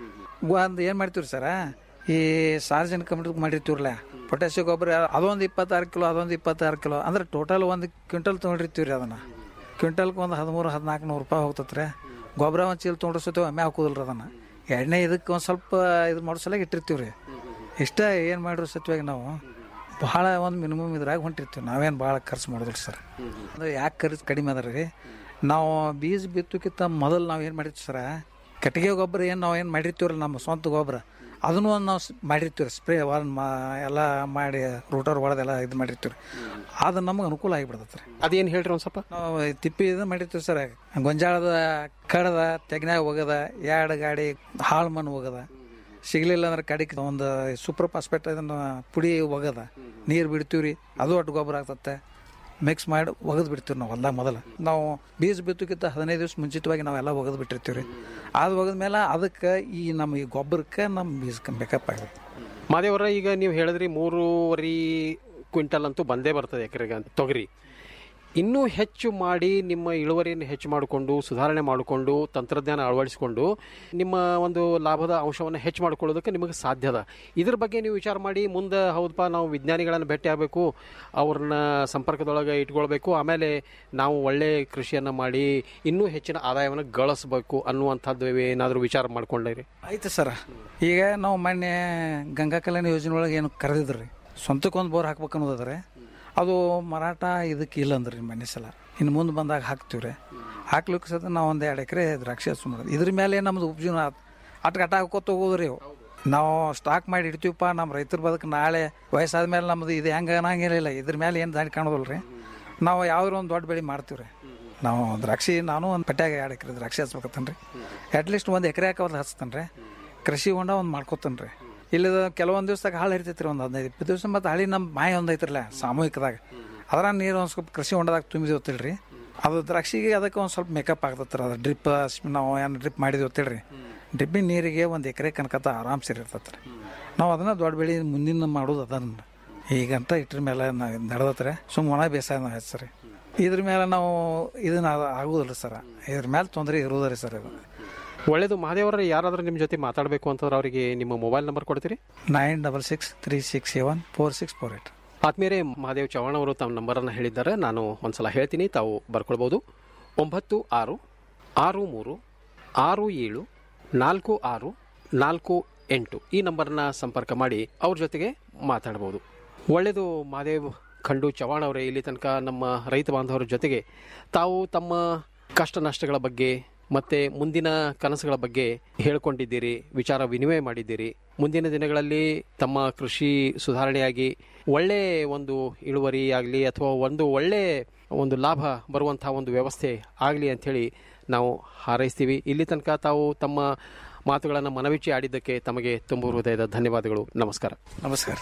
ಒಂದು ಏನು ಮಾಡ್ತೀವಿ ಸರ ಈ ಸಾರ್ವಜನಿಕ ಕಮಿಟಿ ಮಾಡಿರ್ತೀವ್ರಲ್ಲ ಪೊಟ್ಯಾಸಿಯ ಗೊಬ್ಬರ ಅದೊಂದು ಇಪ್ಪತ್ತಾರು ಕಿಲೋ ಅದೊಂದು ಇಪ್ಪತ್ತಾರು ಕಿಲೋ ಅಂದ್ರೆ ಟೋಟಲ್ ಒಂದು ಕ್ವಿಂಟಲ್ ತೊಗೊಂಡಿರ್ತೀವಿ ರೀ ಅದನ್ನು ಕ್ವಿಂಟಲ್ಗೆ ಒಂದು ಹದಿಮೂರು ಹದಿನಾಲ್ಕು ನೂರು ರೂಪಾಯಿ ಹೋಗ್ತತ್ರಿ ರೀ ಗೊಬ್ಬರ ಒಂದು ಚೀಲ ತೊಗೊಂಡಿರ್ಸತ್ತೀವಿ ಒಮ್ಮೆ ಹಾಕೋದಿಲ್ಲ ರೀ ಅದನ್ನು ಎಣ್ಣೆ ಇದಕ್ಕೆ ಒಂದು ಸ್ವಲ್ಪ ಇದು ಮಾಡೋ ಸಲ ಇಟ್ಟಿರ್ತೀವಿ ರೀ ಇಷ್ಟ ಏನು ಮಾಡಿರೋ ಸತ್ಯವಾಗಿ ನಾವು ಭಾಳ ಒಂದು ಮಿನಿಮಮ್ ಇದ್ರಾಗ ಹೊಂಟಿರ್ತೀವಿ ನಾವೇನು ಭಾಳ ಖರ್ಚು ಮಾಡೋದಿಲ್ಲ ಸರ್ ಅಂದ್ರೆ ಯಾಕೆ ಖರ್ಚು ಕಡಿಮೆ ಅದ ರೀ ನಾವು ಬೀಜ ಬಿತ್ತೋಕ್ಕಿಂತ ಮೊದಲು ನಾವು ಏನು ಮಾಡಿರ್ತೀವಿ ಸರ ಕಟ್ಟಿಗೆ ಗೊಬ್ಬರ ಏನು ನಾವು ಏನು ಮಾಡಿರ್ತೀವಲ್ಲ ನಮ್ಮ ಸ್ವಂತ ಗೊಬ್ಬರ ಅದನ್ನು ಒಂದು ನಾವು ಸ್- ಮಾಡಿರ್ತೀವಿ ಸ್ಪ್ರೇ ಒಂದು ಮಾ ಎಲ್ಲ ಮಾಡಿ ರೂಟರ್ ಹೊಡೆದೆಲ್ಲ ಇದು ಮಾಡಿರ್ತೀವಿ ಅದು ನಮಗೆ ಅನುಕೂಲ ಆಗಿಬಿಡ್ತೈತೆ ರೀ ಅದೇನು ಹೇಳ್ರಿ ಒಂದು ಸ್ವಲ್ಪ ನಾವು ತಿಪ್ಪಿ ಇದು ಮಾಡಿರ್ತೀವಿ ಸರ್ ಗೊಂಜಾಳದ ಕಡದ ತೆಗ್ನ್ಯಾಗ ಹೋಗದ ಎರಡು ಗಾಡಿ ಹಾಳು ಮಣ್ಣು ಹೋಗದ ಸಿಗ್ಲಿಲ್ಲ ಅಂದ್ರೆ ಕಡಿಗೆ ಒಂದು ಸೂಪರ್ ಫಾಸ್ಫೇಟ್ ಇದನ್ನು ಪುಡಿ ಒಗದ ನೀರು ಬಿಡ್ತೀವಿ ರೀ ಅದು ಒಟ್ಟು ಗೊಬ್ಬರ ಆಗ್ತತ್ತೆ ಮಿಕ್ಸ್ ಮಾಡಿ ಒಗದು ಬಿಡ್ತೀವಿ ನಾವು ಹೊಲ್ದಾಗ ಮೊದಲು ನಾವು ಬೀಜ ಬಿತ್ತೋಕ್ಕಿಂತ ಹದಿನೈದು ದಿವಸ ಮುಂಚಿತವಾಗಿ ನಾವೆಲ್ಲ ಒಗದು ಬಿಟ್ಟಿರ್ತೀವಿ ರೀ ಅದು ಒಗದ ಮೇಲೆ ಅದಕ್ಕೆ ಈ ನಮ್ಮ ಈ ಗೊಬ್ಬರಕ್ಕೆ ನಮ್ಮ ಬೀಜಕ್ಕೆ ಬೇಕಪ್ ಆಗುತ್ತೆ ಮಾದೇವರ ಈಗ ನೀವು ಹೇಳಿದ್ರಿ ಮೂರುವರೆ ಕ್ವಿಂಟಲ್ ಅಂತೂ ಬಂದೇ ಬರ್ತದೆ ಎಕರೆಗೆ ಅಂತ ತೊಗರಿ ಇನ್ನೂ ಹೆಚ್ಚು ಮಾಡಿ ನಿಮ್ಮ ಇಳುವರಿಯನ್ನು ಹೆಚ್ಚು ಮಾಡಿಕೊಂಡು ಸುಧಾರಣೆ ಮಾಡಿಕೊಂಡು ತಂತ್ರಜ್ಞಾನ ಅಳವಡಿಸಿಕೊಂಡು ನಿಮ್ಮ ಒಂದು ಲಾಭದ ಅಂಶವನ್ನು ಹೆಚ್ಚು ಮಾಡ್ಕೊಳ್ಳೋದಕ್ಕೆ ನಿಮಗೆ ಸಾಧ್ಯ ಅದ ಇದ್ರ ಬಗ್ಗೆ ನೀವು ವಿಚಾರ ಮಾಡಿ ಮುಂದೆ ಹೌದಪ್ಪ ನಾವು ವಿಜ್ಞಾನಿಗಳನ್ನು ಭೇಟಿ ಆಗಬೇಕು ಅವ್ರನ್ನ ಸಂಪರ್ಕದೊಳಗೆ ಇಟ್ಕೊಳ್ಬೇಕು ಆಮೇಲೆ ನಾವು ಒಳ್ಳೆ ಕೃಷಿಯನ್ನು ಮಾಡಿ ಇನ್ನೂ ಹೆಚ್ಚಿನ ಆದಾಯವನ್ನು ಗಳಿಸ್ಬೇಕು ಅನ್ನುವಂಥದ್ದು ಏನಾದರೂ ವಿಚಾರ ಮಾಡ್ಕೊಂಡಿರಿ ಆಯ್ತು ಸರ್ ಈಗ ನಾವು ಮೊನ್ನೆ ಗಂಗಾ ಕಲ್ಯಾಣ ಯೋಜನೆ ಒಳಗೆ ಏನು ಕರೆದಿದ್ರಿ ಸ್ವಂತಕ್ಕೆ ಒಂದು ಬೋರ್ ಹಾಕ್ಬೇಕು ಅನ್ನೋದಾದ್ರೆ ಅದು ಮರಾಠ ಇದಕ್ಕೆ ಇಲ್ಲ ಅಂದ್ರಿ ಮನೆ ಸಲ ಇನ್ನು ಮುಂದೆ ಬಂದಾಗ ಹಾಕ್ತೀವಿ ರೀ ಹಾಕ್ಲಿಕ್ಕೆ ಸತ ನಾವು ಒಂದು ಎರಡು ಎಕರೆ ದ್ರಾಕ್ಷಿ ಹಸು ಮಾಡೋದು ಇದ್ರ ಮೇಲೆ ನಮ್ದು ಉಪಜೀವನ ಅಟ್ ಗಟ್ಟ ಹಾಕೋತ ಹೋಗೋದ್ರಿ ಅವು ನಾವು ಸ್ಟಾಕ್ ಮಾಡಿ ಇಡ್ತೀವಪ್ಪ ನಮ್ಮ ರೈತರ ಬದುಕು ನಾಳೆ ವಯಸ್ಸಾದ ಮೇಲೆ ನಮ್ದು ಇದು ಹೆಂಗೆ ಅನ್ನಂಗಿಲ್ಲ ಇದ್ರ ಮೇಲೆ ಏನು ದಾರಿ ಕಾಣೋದಿಲ್ಲ ರೀ ನಾವು ಯಾವ್ದಾರು ಒಂದು ದೊಡ್ಡ ಬೆಳೆ ಮಾಡ್ತೀವಿ ರೀ ನಾವು ದ್ರಾಕ್ಷಿ ನಾನು ಒಂದು ಪಟ್ಯಾಗ ಎರಡು ಎಕರೆ ದ್ರಾಕ್ಷಿ ಹಚ್ಬೇಕತ್ತೇನೆ ರೀ ಅಟ್ಲೀಸ್ಟ್ ಒಂದು ಎಕರೆ ಹಾಕೋದು ಹಚ್ತಾನೆ ರೀ ಕೃಷಿ ಹೊಂಡ ಒಂದು ಮಾಡ್ಕೊತಾನೆ ರೀ ಇಲ್ಲದ ಕೆಲವೊಂದು ದಿವ್ಸದಾಗ ಹಾಳು ಇರ್ತೈತಿ ರೀ ಒಂದು ಹದಿನೈದು ಇಪ್ಪತ್ತು ದಿವಸ ಮತ್ತು ಹಳಿ ನಮ್ಮ ಮಾಯ ಒಂದು ಐತ್ರಲ್ಲ ಸಾಮೂಹಿಕದಾಗ ಅದ್ರ ನೀರು ಒಂದು ಸ್ವಲ್ಪ ಕೃಷಿ ಹೊಂಡದಾಗ ತುಂಬಿದ್ವಿ ಗೊತ್ತಿಲ್ರಿ ಅದು ದ್ರಾಕ್ಷಿಗೆ ಅದಕ್ಕೆ ಒಂದು ಸ್ವಲ್ಪ ಮೇಕಪ್ ಆಗ್ತತ್ರಿ ಅದು ಡ್ರಿಪ್ ನಾವು ಏನು ಡ್ರಿಪ್ ಮಾಡಿದ್ವಿ ಗೊತ್ತಿಲ್ರಿ ಡ್ರಿಪ್ಪಿನ ನೀರಿಗೆ ಒಂದು ಎಕರೆ ಕನಕತ್ತ ಆರಾಮ್ ಸೇರಿ ಇರ್ತೈತೆ ರೀ ನಾವು ಅದನ್ನ ದೊಡ್ಡ ಬೆಳೆ ಮುಂದಿನ ಮಾಡೋದು ಅದನ್ನ ಈಗಂತ ಇಟ್ರ ಮೇಲೆ ನಾವು ನಡೆದತ್ರೆ ಸುಮ್ಮ ಒಣ ಬೇಸಾಯ ನಾವು ಹೆಚ್ಚರಿ ಇದ್ರ ಮೇಲೆ ನಾವು ಇದನ್ನ ಆಗೋದಿಲ್ಲ ಸರ್ ಇದ್ರ ಮೇಲೆ ತೊಂದರೆ ಇರೋದ್ರಿ ಸರ್ ಇದು ಒಳ್ಳೇದು ಮಹಾದೇವರ ಯಾರಾದ್ರೂ ನಿಮ್ಮ ಜೊತೆ ಮಾತಾಡಬೇಕು ಅಂತಂದ್ರೆ ಅವರಿಗೆ ನಿಮ್ಮ ಮೊಬೈಲ್ ನಂಬರ್ ಕೊಡ್ತೀರಿ nine double six three six seven four six four eight ಆತ್ಮೀಯರೇ ಮಹಾದೇವ್ ಚವ್ಹಾಣ್ ಅವರು ತಮ್ಮ ನಂಬರನ್ನು ಹೇಳಿದ್ದಾರೆ ನಾನು ಒಂದ್ಸಲ ಹೇಳ್ತೀನಿ ತಾವು ಬರ್ಕೊಳ್ಬೋದು ಒಂಬತ್ತು ಆರು ಆರು ಮೂರು ಆರು ಏಳು ನಾಲ್ಕು ಆರು ನಾಲ್ಕು ಎಂಟು ಈ ನಂಬರ್ನ ಸಂಪರ್ಕ ಮಾಡಿ ಅವ್ರ ಜೊತೆಗೆ ಮಾತಾಡ್ಬೋದು ಒಳ್ಳೆಯದು ಮಹಾದೇವ್ ಖಂಡು ಚವ್ಹಾಣ್ ಅವರೇ ಇಲ್ಲಿ ತನಕ ನಮ್ಮ ರೈತ ಬಾಂಧವರ ಜೊತೆಗೆ ತಾವು ತಮ್ಮ ಕಷ್ಟ ನಷ್ಟಗಳ ಬಗ್ಗೆ ಮತ್ತೆ ಮುಂದಿನ ಕನಸುಗಳ ಬಗ್ಗೆ ಹೇಳ್ಕೊಂಡಿದ್ದೀರಿ ವಿಚಾರ ವಿನಿಮಯ ಮಾಡಿದ್ದೀರಿ ಮುಂದಿನ ದಿನಗಳಲ್ಲಿ ತಮ್ಮ ಕೃಷಿ ಸುಧಾರಣೆಯಾಗಿ ಒಳ್ಳೆ ಒಂದು ಇಳುವರಿ ಆಗಲಿ ಅಥವಾ ಒಂದು ಒಳ್ಳೆ ಒಂದು ಲಾಭ ಬರುವಂತಹ ಒಂದು ವ್ಯವಸ್ಥೆ ಆಗಲಿ ಅಂಥೇಳಿ ನಾವು ಹಾರೈಸ್ತೀವಿ ಇಲ್ಲಿ ತನಕ ತಾವು ತಮ್ಮ ಮಾತುಗಳನ್ನು ಮನವಿಚ್ಚಿ ಆಡಿದ್ದಕ್ಕೆ ತಮಗೆ ತುಂಬ ಹೃದಯದ ಧನ್ಯವಾದಗಳು ನಮಸ್ಕಾರ ನಮಸ್ಕಾರ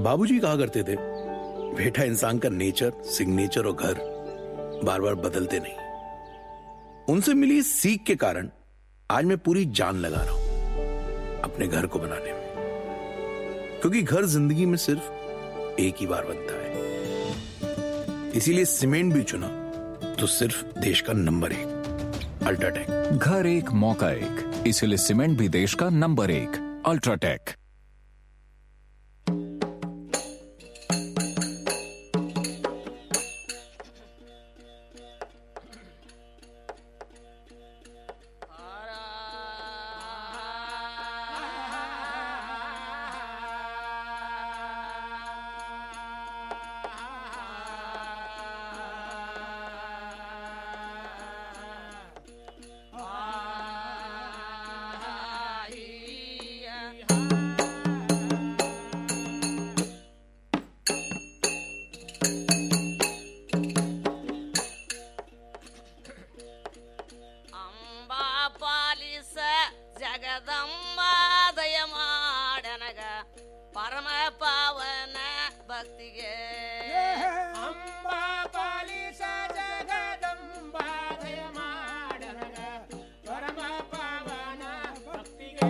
बाबूजी कहा करते थे बेटा इंसान का नेचर सिग्नेचर और घर बार बार बदलते नहीं उनसे मिली इस सीख के कारण आज मैं पूरी जान लगा रहा हूं अपने घर को बनाने में क्योंकि घर जिंदगी में सिर्फ एक ही बार बनता है इसीलिए सीमेंट भी चुना तो सिर्फ देश का नंबर एक अल्ट्राटेक घर एक मौका एक इसीलिए सीमेंट भी देश का नंबर एक अल्ट्राटेक ಅಂಬಾ ಪಾಲಿಸ ಜಗದಂಬ ದಯ ಮಾಡನಗ ಪರಮ ಪಾವನ ಭಕ್ತಿಗೆ ಅಂಬಾ ಪಾಲಿಸ ಜಗದಂಬ ದಯ ಮಾಡನಗ ಪರಮ ಪಾವನ ಭಕ್ತಿಗೆ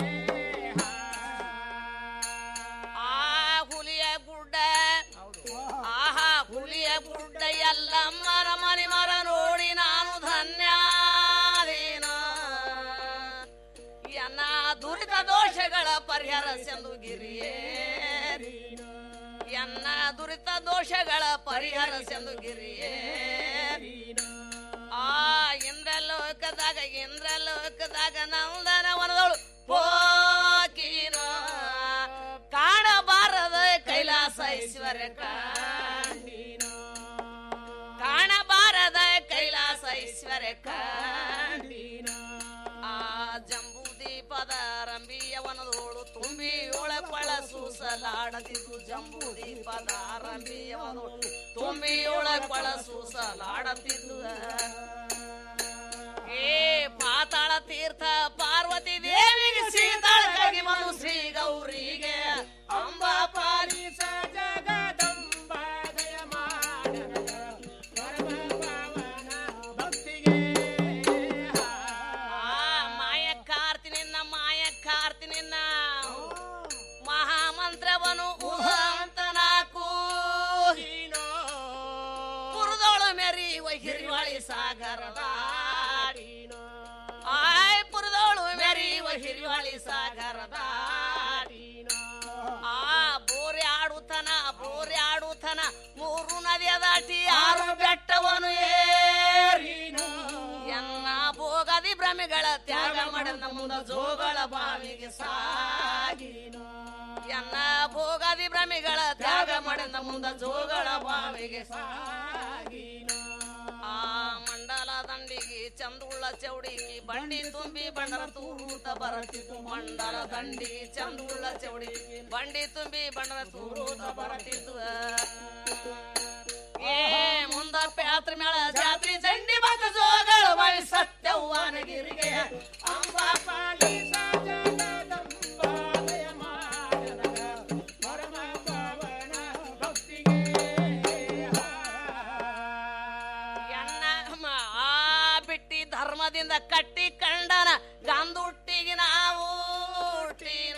ಆ ಹುಲಿಯ ಗುಡ್ಡ ಆಹಾ ಹುಲಿಯ ಗುಡ್ಡ ಎಲ್ಲ ಮರ ಮನೆ ಮರ ನೋಡಿ ನಾನು ಧನ್ಯಾದೀನ ಎನ್ನ ದುರಿತ ದೋಷಗಳ ಪರಿಹಾರ ಸೆಂದು ಗಿರಿಯೇ ಎನ್ನ ದುರಿತ ದೋಷಗಳ ಪರಿಹಾರ ಸೆಂದು ಗಿರಿಯೇ ಆ ಇಂದ್ರಲೋಕದಾಗ ಇಂದ್ರಲೋಕದಾಗ ನಂದನ ವನದಳು ಹೋಕಿನ ಕಾಣಬಾರದ ಕೈಲಾಸ ಐಶ್ವರ್ಯ ಕಾಣಿನ ಕಾಣಬಾರದ ಕೈಲಾಸ ಐಶ್ವರ್ಯ ಕಾಣಿನ ಆ ಜಂಬೂ ದೀಪದ ರಂಬಿಯವನದೋಳು ತುಂಬಿ ಒಳಪಳ ಸೂಸಲಾಡದಿದ್ದು ಜಂಬೂ ದೀಪದ ರಂಬಿಯವನದೋಳು ತುಂಬಿ ಒಳಪಳ ಸೂಸಲಾಡತಿದ್ದು ಏ ಪಾತಾಳ ತೀರ್ಥ ಪಾರ್ವತಿ ದೇವಿಗೆ ಸೀತಾಳಕ್ಕಾಗಿ ಬಂದು ಶ್ರೀ ಗೌರಿಗೆ ಅಂಬ ಪಾಲಿಸ ಜಗದಂಬ ದಯ ಮಾಡನಗ ಪರಮ ಪಾವನ ಭಕ್ತಿಗೆ ಆ ಮಾಯ ಕಾರ್ತಿ ನಿನ್ನ ಮಾಯ ಕಾರ್ತಿ ನಿನ್ನ ಮಹಾಮಂತ್ರವನು ಉಹ ಅಂತ ನಾಕು ಪುರದೊಳ ಮೆರಿಯುವ ಹಿರಿವಳಿ ಸಾಗರದ ಆಯ್ ಪುರದೋಳು ಮೆರಿಯುವ ಹಿರಿವಳಿ ಸಾಗರದ ಆ ಬೋರೆ ಆಡುತ್ತನ ಬೋರೆ ಆಡುತ್ತನ ಮೂರು ನದಿಯ ದಾಟಿ ಆರು ಬೆಟ್ಟವನು ಏರಿನು ಎನ್ನ ಭೋಗದಿ ಭ್ರಮೆಗಳ ತ್ಯಾಗ ಮಾಡಿದ ಮುಂದ ಜೋಗಳ ಬಾವಿಗೆ ಸಾಗಿನು ಎನ್ನ ಭೋಗದಿ ಭ್ರಮೆಗಳ ತ್ಯಾಗ ಮಾಡಿದ ಮುಂದ ಜೋಗಳ ಬಾವಿಗೆ ಸಾಗಿನು ಆ ಮಂಡಲ ದಂಡಿಗೆ ಚಂದುಳ್ಳ ಚೌಡಿಗೆ ಬಂಡಿ ತುಂಬಿ ಬಂಡರ ತೂರುತ ಬರತಿತ್ತು ಮಂಡಲ ದಂಡಿಗೆ ಚಂದುಳ್ಳ ಚೌಡಿಗೆ ಬಂಡಿ ತುಂಬಿ ಬಂಡರ ತೂರುತ ಬರತಿತ್ತು ಏ ಮುಂದ ಪ್ಯಾತ್ರ ಮೇಳ ಜಾತ್ರಿ ಚಂಡಿ ಬಕ ಜೋಗಳ ಬಳಿ ಸತ್ಯವ್ವನಗಿರಿಗೆ ಅಂಬ ಪಾಲಿಸ ಜಗದಂಬ ದಯ ಮಾಡನಗ ಪರಮ ಪಾವನ ಭಕ್ತಿಗೆ ಎನ್ನ ಮ- ಆ ಬಿಟ್ಟಿ ಧರ್ಮದಿಂದ ಕಟ್ಟಿ ಕಂಡನ ಗಂದುಟ್ಟಿಗೆ ನಾವು ಹುಟ್ಟಿನ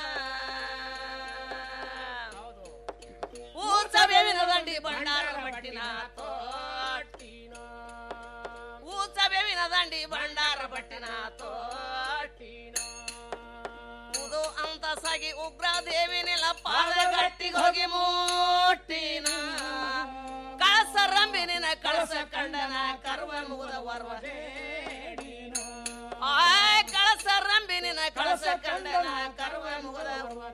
ಊರ್ಸ ಬೇವಿನ ದಂಡಿ ಭಂಡಾರ ಬಟ್ಟಿನ ತೋಟಿನ ಊರ್ಸ ಬೇವಿನ ದಂಡಿ ಭಂಡಾರ ಬಟ್ಟಿನ ತೋಟಿನ ಉದು ಅಂತ ಸಾಗಿ ಉಗ್ರ ದೇವಿನಿಲ್ಲ ಪಾದ ಗಟ್ಟಿಗೆ ಹೋಗಿ ಮೂಟಿನ ಕಳಸ ರಂಬಿನಿನ ಕಳಸ ಕಂಡನ ಕರ್ವ ಮುಗದ ವರ್ವ ಆಯ್ ಕಳಸ ರಂಬಿನಿನ ಕಳಸ ಕಂಡನ ಕರ್ವ ಮುಗದ ವರ್ವ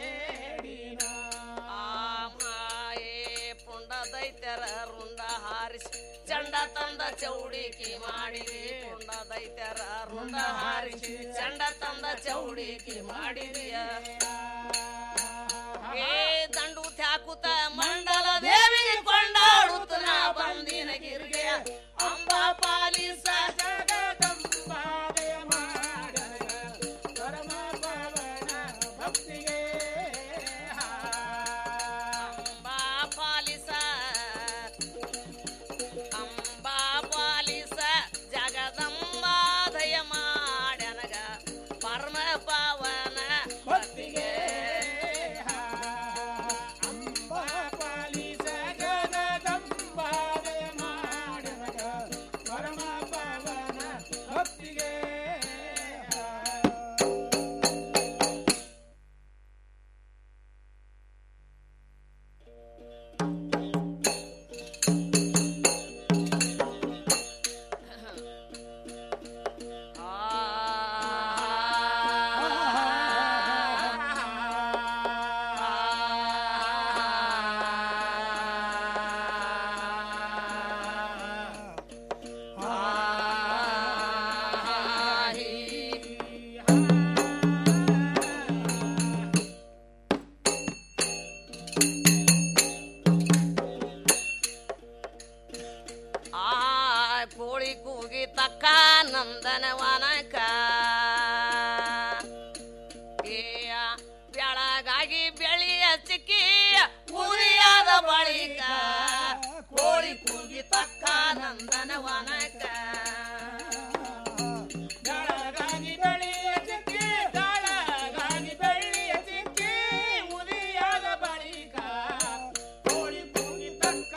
ಮಾಯೇ ಪುಂಡ ದೈತ್ಯರ ರುಂಡ ಹಾರಿಸಿ ಚಂಡ ತಂದ ಚೌಡಿಕಿ ಮಾಡಿದೆ ಪುಂಡ ದೈತ್ಯರ ರುಂಡ ಹಾರಿಸಿ ಚಂಡ ತಂದ ಚೌಡಿಕಿ ಮಾಡಿದೆಯ ಏ ದಂಡು ತ್ಯಾಕುತ ಮಂಡಲ ದೇವಿಗೆ ಕೊಂಡಾಡುತ್ತ ನಾ ಬಂದಿನ ಗಿರಿಗೆ ಅಂಬ ಪಾಲಿಸ ಜಗದಂಬ ದಯ ಮಾಡನಗ ಪರಮ ಪವನ ಭಕ್ತಿಗೆ ಪರಮ ಪಾವನ ಭಕ್ತಿಗೆ ಆ ಕೋಳಿ ಕೂಗಿ ತಕ್ಕ ನಂದನವನಕ ಏಯ ಬೆಳಗಾಗಿ ಬೆಳೆಯ ಚಿಕ್ಕಿ ಉರಿಯಾದ ಬಳಿಕ ಕೋಳಿ ಕೂಗಿ ತಕ್ಕ ನಂದನವನಕ ಬೆಳಗಾಗಿ ಬೆಳೆಯ ಚಿಕ್ಕಿ ಬೆಳಗಾಗಿ ಬೆಳೆಯ ಚಿಕ್ಕಿ ಉರಿಯಾದ ಬಳಿಕ ಕೋಳಿ ಕೂಗಿ ತಕ್ಕ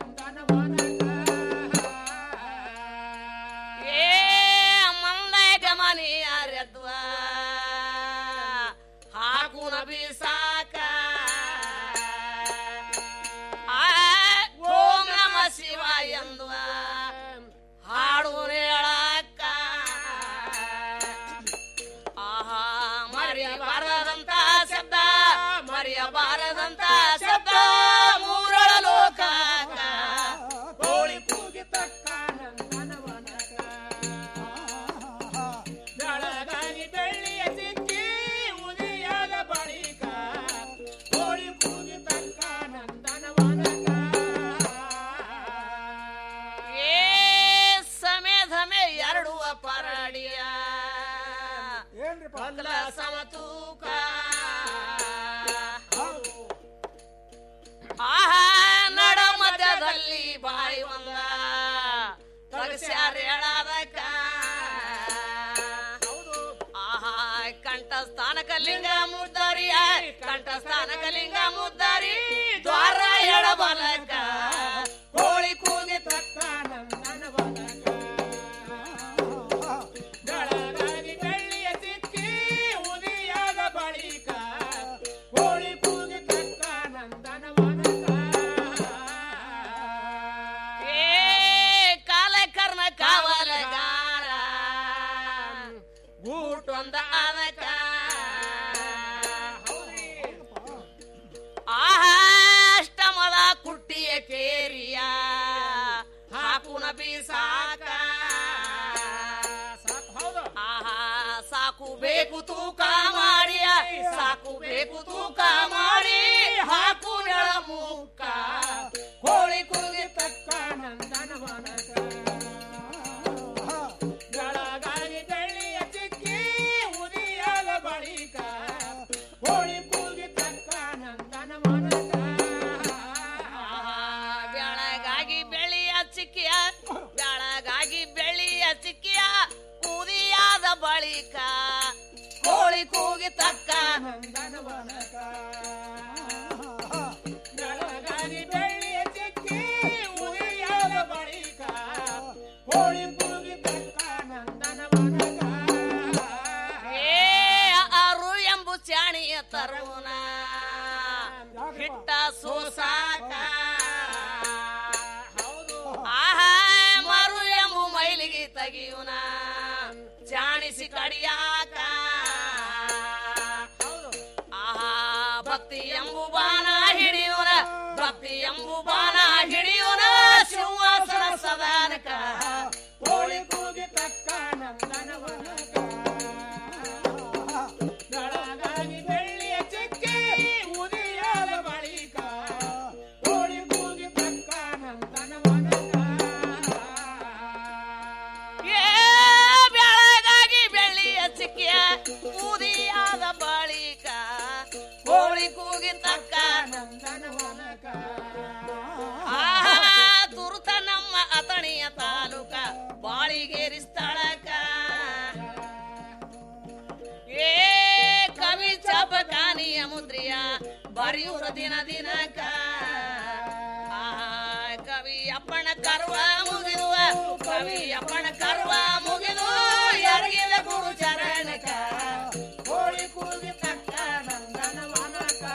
ಏ ಮಂದಗ ಮನೆಯಾರದ್ವ ಹಾಕುನ ಬೀಸಾಕ ಆ, ಓಂ ನಮ ಶಿವ ಎಂದುವ ಹಾಡು ಹೇಳಕ್ಕ ಆಹಾ ಮರೆಯಬಾರದಂತ ಶಬ್ದ ಮರೆಯಬಾರದಂತ ಶಬ್ದ ಮೂರಳ ಲೋಕ ಕೋಳಿ ಕೂಗಿ ತಕ್ಕ ಬೆಳಗಾಗಿ ಬೆಳ್ಳಿಯ ಸಿಕ್ಕಿ ಉದಿಯಾದ ಬಳಿಕ ಕೋಳಿ ಕೂಗಿ ತಕ್ಕ ನಂದನವನಕ ಏ ಸಮೆ ಧಮೆ ಎರಡು ಪರಡಿಯ ಕಲ್ಲ ಸಮತೂಕ ಆಹಾ ನಡ ಮಧ್ಯದಲ್ಲಿ ಬಾಯಿ ಒಂದ ತಗಸ್ಯಾರ ಹೇಳದಕ್ಕ ಆಹಾ ಕಂಠಸ್ಥಾನಕ ಲಿಂಗ ಮುದ್ದಾರಿಯ ಕಂಠಸ್ಥಾನಕ ಲಿಂಗ ಮುದ್ದಾರಿ ದ್ವಾರ ಎಡಬಲಕ ಕೋಳಿ ಕೂಗಿ ತಕ್ಕ ಬೆಳಗಾಗಿ ಬೆಳ್ಳಿಯ ಸಿಕ್ಕಿ ಉದಿಯಾದ ಬಳಿಕ ಕೋಳಿ ಕೂಗಿ ತಕ್ಕ ಏ ಕಾಲ ಕರ್ಮ ಕಾವಲಗಾರ ಗೂಟೊಂದ ಅದಕ ಆಹಾ ಅಷ್ಟಮದ ಕುಟ್ಟಿಯ ಕೇರಿಯ ಹಾಕುನ ಬೀಸಾಕ ಆಹಾ ಸಾಕು ಬೇಕು ತೂಕ ಮಾಡಿ ಸಾಕು ಬೇಕು ತೂಕ ಮಾಡಿ ಹಾಕು ನೆಳ ಮುಕ್ಕ ಕೋಳಿ ಕೂಗಿ ತಕ್ಕ ನಂದನವನಕ ಬೆಳಗಾಗಿ ಬೆಳ್ಳಿಯ ಚಿಕ್ಕಿ ಉದಿಯಾದ ಬಳಿಕ ಕೋಳಿ ಕೂಗಿ ತಕ್ಕ ನಂದನವನಕ ಬೆಳಗಾಗಿ ಬೆಳ್ಳಿಯ ಚಿಕ್ಕಿಯ ಬೆಳಗಾಗಿ ಬೆಳ್ಳಿಯ ಚಿಕ್ಕಿಯ ಉದಿಯಾದ ಬಳಿಕ ಕೋಳಿ ಕೂಗಿ ತಕ್ಕ ನಂದನವನಕ ಬೆಳಗಾಗಿ ಬೆಳ್ಳಿಯ ಚಿಕ್ಕಿ ಉದಿಯಾದ ಬಳಿಕ ಕೋಳಿ ಕೂಗಿ ತಕ್ಕ ನಂದನವನಕ ಏ ಅರು ಎಂಬು ಚಾಣಿಯ ತರುಣ ಹಿಟ್ಟ ಸೋಸಾಕ ಆಹಾ ಮರು ಎಂಬು ಮೈಲಿಗೆ ತೆಗಿಯುನ ಜಾಣಿಸಿ ಕಡಿಯಾಕ ಆಹಾ ಭಕ್ತಿ ಎಂಬು ಬಾನ ಹಿಡಿಯುನ ಭಕ್ತಿ ಎಂಬು ಬಾನ ಹಿಡಿಯುನ ಸಿಂಹಾಸನ ಸದಾನಕ ಕೋಳಿ ಕೂಗಿ ತಕ್ಕ ನಂದನವನಕ ಬೆಳಗಾಗಿ ಬೆಳ್ಳಿಯ ಚಿಕ್ಕಿ ಉದಿಯಾದ ಬಳಿಕ ಕೋಳಿ ಕೂಗಿ ತಕ್ಕ ನಂದನವನಕ ಏ ಬೆಳಗಾಗಿ ಬೆಳ್ಳಿಯ ಚಿಕ್ಕಿಯ ಉದಿಯಾದ ಬಳಿಕ ಕೋಳಿ ಕೂಗಿ ತಕ್ಕ ನಂದನವನಕ ಆಹಾ, ತುರುತ ನಮ್ಮ ಅತಣಿಯ ತಾಲೂಕ ಬಾಳಿಗೇರಿ ಸ್ಥಳಕ ಮುದ್ರಿಯ ಬರೆಯುವ ದಿನ ದಿನಕ ಆಹಾ, ಕವಿ ಅಪ್ಪಣ ಕರ್ವ ಮುಗಿದುವ ಕವಿ ಅಪ್ಪಣ ಕರ್ವ ಮುಗಿದು ಎರಗಿದ ಗುರು ಚರಣಕ ಕೋಳಿ ಕೂಗಿ ತಕ್ಕ ನಂದನ ಮನಕ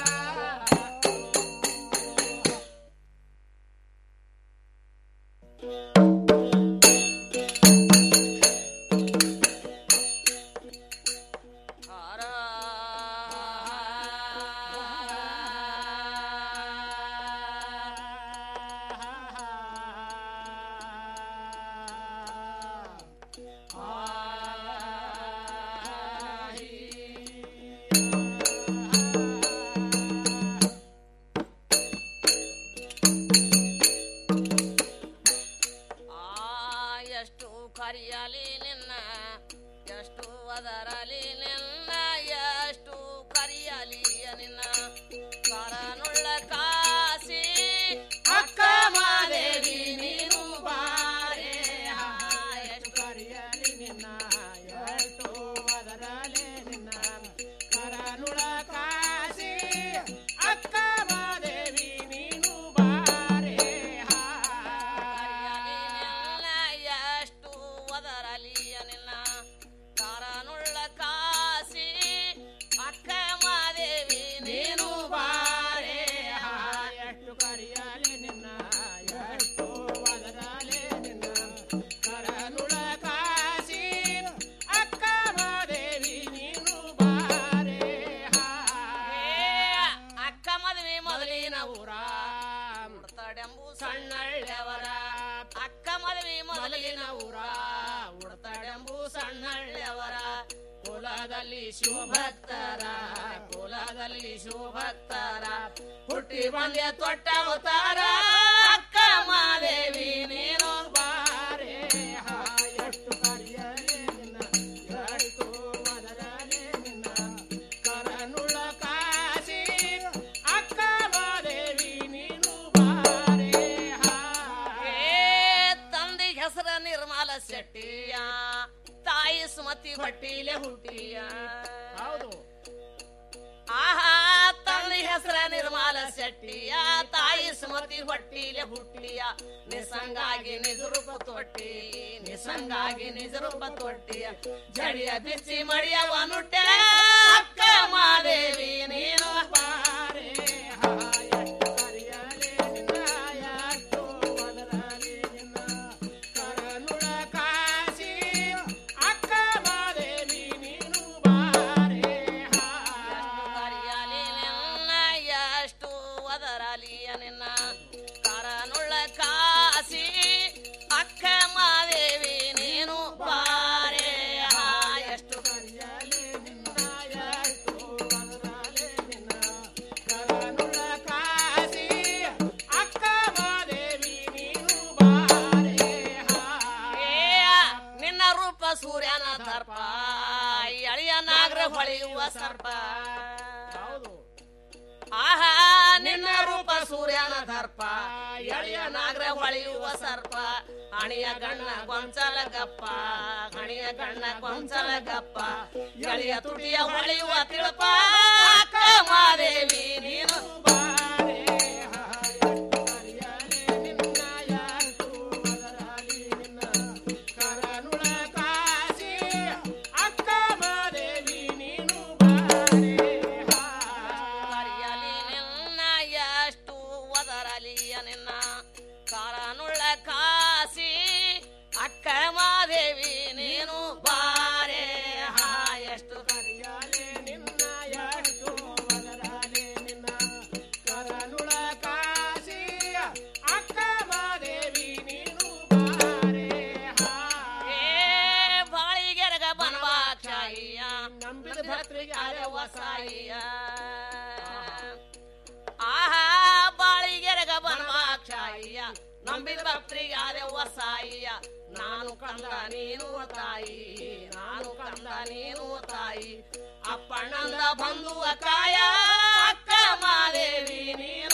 ಆ ಎಷ್ಟು ಕರಿಯಲಿ ನಿನ್ನ ಎಷ್ಟು ಅದರಲಿ ನಿನ್ನ ಎಷ್ಟು ಕರಿಯಲಿಯ ನಿನ್ನ ಕರನುಳ್ಳ ಕಾಸಿ ಅಕ್ಕ ಮಾದೇವಿ ನೀನು ಬಾರೆ ಹಾ, ಎಷ್ಟು ಕರಿಯಲಿ ನಿನ್ನ ಎಷ್ಟು ಅದರಲಿ ನಿನ್ನ ಕರನುಳ ಕಾಸಿ ಅಕ್ಕ ಮಾದೇವಿ ನೀನು ಬಾರೆ ಹಾ ಎಷ್ಟು ಒದರಲಿಯ ನಿನ್ನ ಕಾರನುಳ್ಳ ಕಾಸಿ ಅಕ್ಕ ಮಾದೇವಿ ನೀನು ಬಾರೆ ಹಾ, ಎಷ್ಟು ಕರಿಯಲಿ ನಿನ್ನ ಎಷ್ಟು ಒದರಲಿ ನಿನ್ನ ಕರನುಳ ಕಾಸಿ ಅಕ್ಕ ಮಾದೇವಿ ನೀನು ಬಾರೆ ಹಾ. ಅಕ್ಕ ಮದುವೆ ಮೊದಲಿನ ಊರ ಉಡ್ತಡೆಂಬು ಸಣ್ಣಳ್ಳೆವರ ಅಕ್ಕ ಮದುವೆ ಮೊದಲಿನ ಊರ ಉಡ್ತಡೆಂಬು ಸಣ್ಣಳ್ಳೆವರ ಕುಲದಲ್ಲಿ ಶಿವಭಕ್ತರ ಕುಲದಲ್ಲಿ ಶಿವಭಕ್ತರ ಹುಟ್ಟಿ ಬಂದೆ ತೊಟ್ಟ ಅವತಾರ ಅಕ್ಕ ಮಾದೇವಿ ನೀನು ಬಾರೆ ಹಾ, ಎಷ್ಟು ಕರಿಯಲಿ ನಿನ್ನ ಎಷ್ಟು ಮದರಲಿ ನಿನ್ನ ಕರನುಳ ಕಾಸಿ ಅಕ್ಕ ಮಾದೇವಿ ನೀನು ಬಾರೆ ಹಾ. ಏ ತಂದೆ ಹೆಸರ ನಿರ್ಮಲ ಶೆಟ್ಟಿಯ ತಾಯಿ ಸುಮತಿ ಹೊಟ್ಟಿಲೆ ಹುಟ್ಟಿಯ ಹೌದು ಆಹಾ ತಂದೆ ಹೆಸರ ನಿರ್ಮಲ ಶೆಟ್ಟಿಯ ತಾಯಿ ಸುಮತಿ ಹೊಟ್ಟಿಲೆ ಹುಟ್ಟಿಯ ನಿಸಂಗಾಗಿ ನಿಜರೂಪ ತೊಟ್ಟಿ ನಿಸಂಗಾಗಿ ನಿಜರೂಪ ತೊಟ್ಟಿಯ ಜಡಿಯ ಬಿಚ್ಚಿ ಮಡಿಯವ ನುಟ್ಟೆ ಅಕ್ಕ ಮಾದೇವಿ ನೀನು ಬಾರೆ ಹಾ, ಎಷ್ಟು ಕರಿಯಲಿ ನಿನ್ನ, ಎಷ್ಟು ಒದರಲಿ ನಿನ್ನ ಕರನುಳ ಕಾಸಿ ಅಕ್ಕ ಮಾದೇವಿ ನೀನು ಬಾರೆ ಹಾ. ಕರಿಯಲಿ ನಿನ್ನ ಎಷ್ಟು ಒದರಲಿಯ ನಿನ್ನ ಕರನುಳ್ಳ ಕಾಸಿ ಅಕ್ಕ ಮಾದೇವಿ ನೀನು ಬಾರೆ ಹಾ, ಎಷ್ಟು ಕರಿಯಲಿ ನಿನ್ನ ಎಷ್ಟು ಒದರಲಿ ನಿನ್ನ ಕರನುಳ್ಳ ಕಾಸಿ ಅಕ್ಕ ಮಾದೇವಿ ನೀನು ಬಾರೆ ಹಾ. ಏ, ನಿನ್ನ ರೂಪ ಸೂರ್ಯನ ದರ್ಪ ಎಳೆಯ ನಾಗರ ಹೊಳೆಯುವ ಸರ್ಪ ಆಹಾ ನಿನ್ನ ರೂಪ ಸೂರ್ಯನ ದರ್ಪ ಎಳೆಯ ನಾಗರ ಹೊಳೆಯುವ ಸರ್ಪ ಹಣಿಯ ಗಣ್ಣ ಗೊಂಚಲ ಗಪ್ಪ ಹಣಿಯ ಗಣ್ಣ ಗೊಂಚಲ ಗಪ್ಪ ಎಳೆಯ ತುಟಿಯ ಹೊಳೆಯುವ ತಿಳಪ ಅಕ್ಕ ಮಾದೇವಿ ನೀನು ಬಾರೆ ಹಾ, ಎಷ್ಟು ಕರಿಯಲಿ ನಿನ್ನ, ಎಷ್ಟು ಒದರಲಿ ನಿನ್ನ ಕರನುಳ ಕಾಸಿ ಅಕ್ಕ ಮಾದೇವಿ ನೀನು ಬಾರೆ ಹಾ. ಕರಿಯಲಿ ನಿನ್ನ ಎಷ್ಟು ಒದರಲಿಯ ನಿನ್ನ ಕರನುಳ್ಳ ಕಾಸಿ ಅಕ್ಕ ಮಾದೇವಿ ನೀನು ಬಾರೆ ಹಾ ಎಷ್ಟು ಕರಿಯಲಿ ನಿನ್ನ ಎಷ್ಟು ಒದರಲಿ ನಿನ್ನ ಕರನುಳ ಕಾಸಿ ಅಕ್ಕ ಮಾದೇವಿ ನೀನು ಬಾರೆ ಹಾ ಏ ಬಾಳಿಗೆರಗ ಬನವಾಕ್ಷಾಯಿಯ ನಂಬಿದ ಭಕ್ತರಿಗೆ ಅರೆ ವಸಾಯಿಯ ಆಹಾ ಬಾಳಿಗೆರಗ ಬನವಾಕ್ಷಾಯಿಯ ನಂಬಿದ ಭಕ್ತರಿಗೆ ಅರೆ ವಸಾಯಿಯ ನಾನು ಕಂದ ನೀನು ತಾಯಿ ನಾನು ಕಂದ ನೀನು ತಾಯಿ ಅಪ್ಪಣ್ಣಂದ ಬಂಧುವ ಕಾಯ ಅಕ್ಕ ಮಾದೇವಿ ನೀನು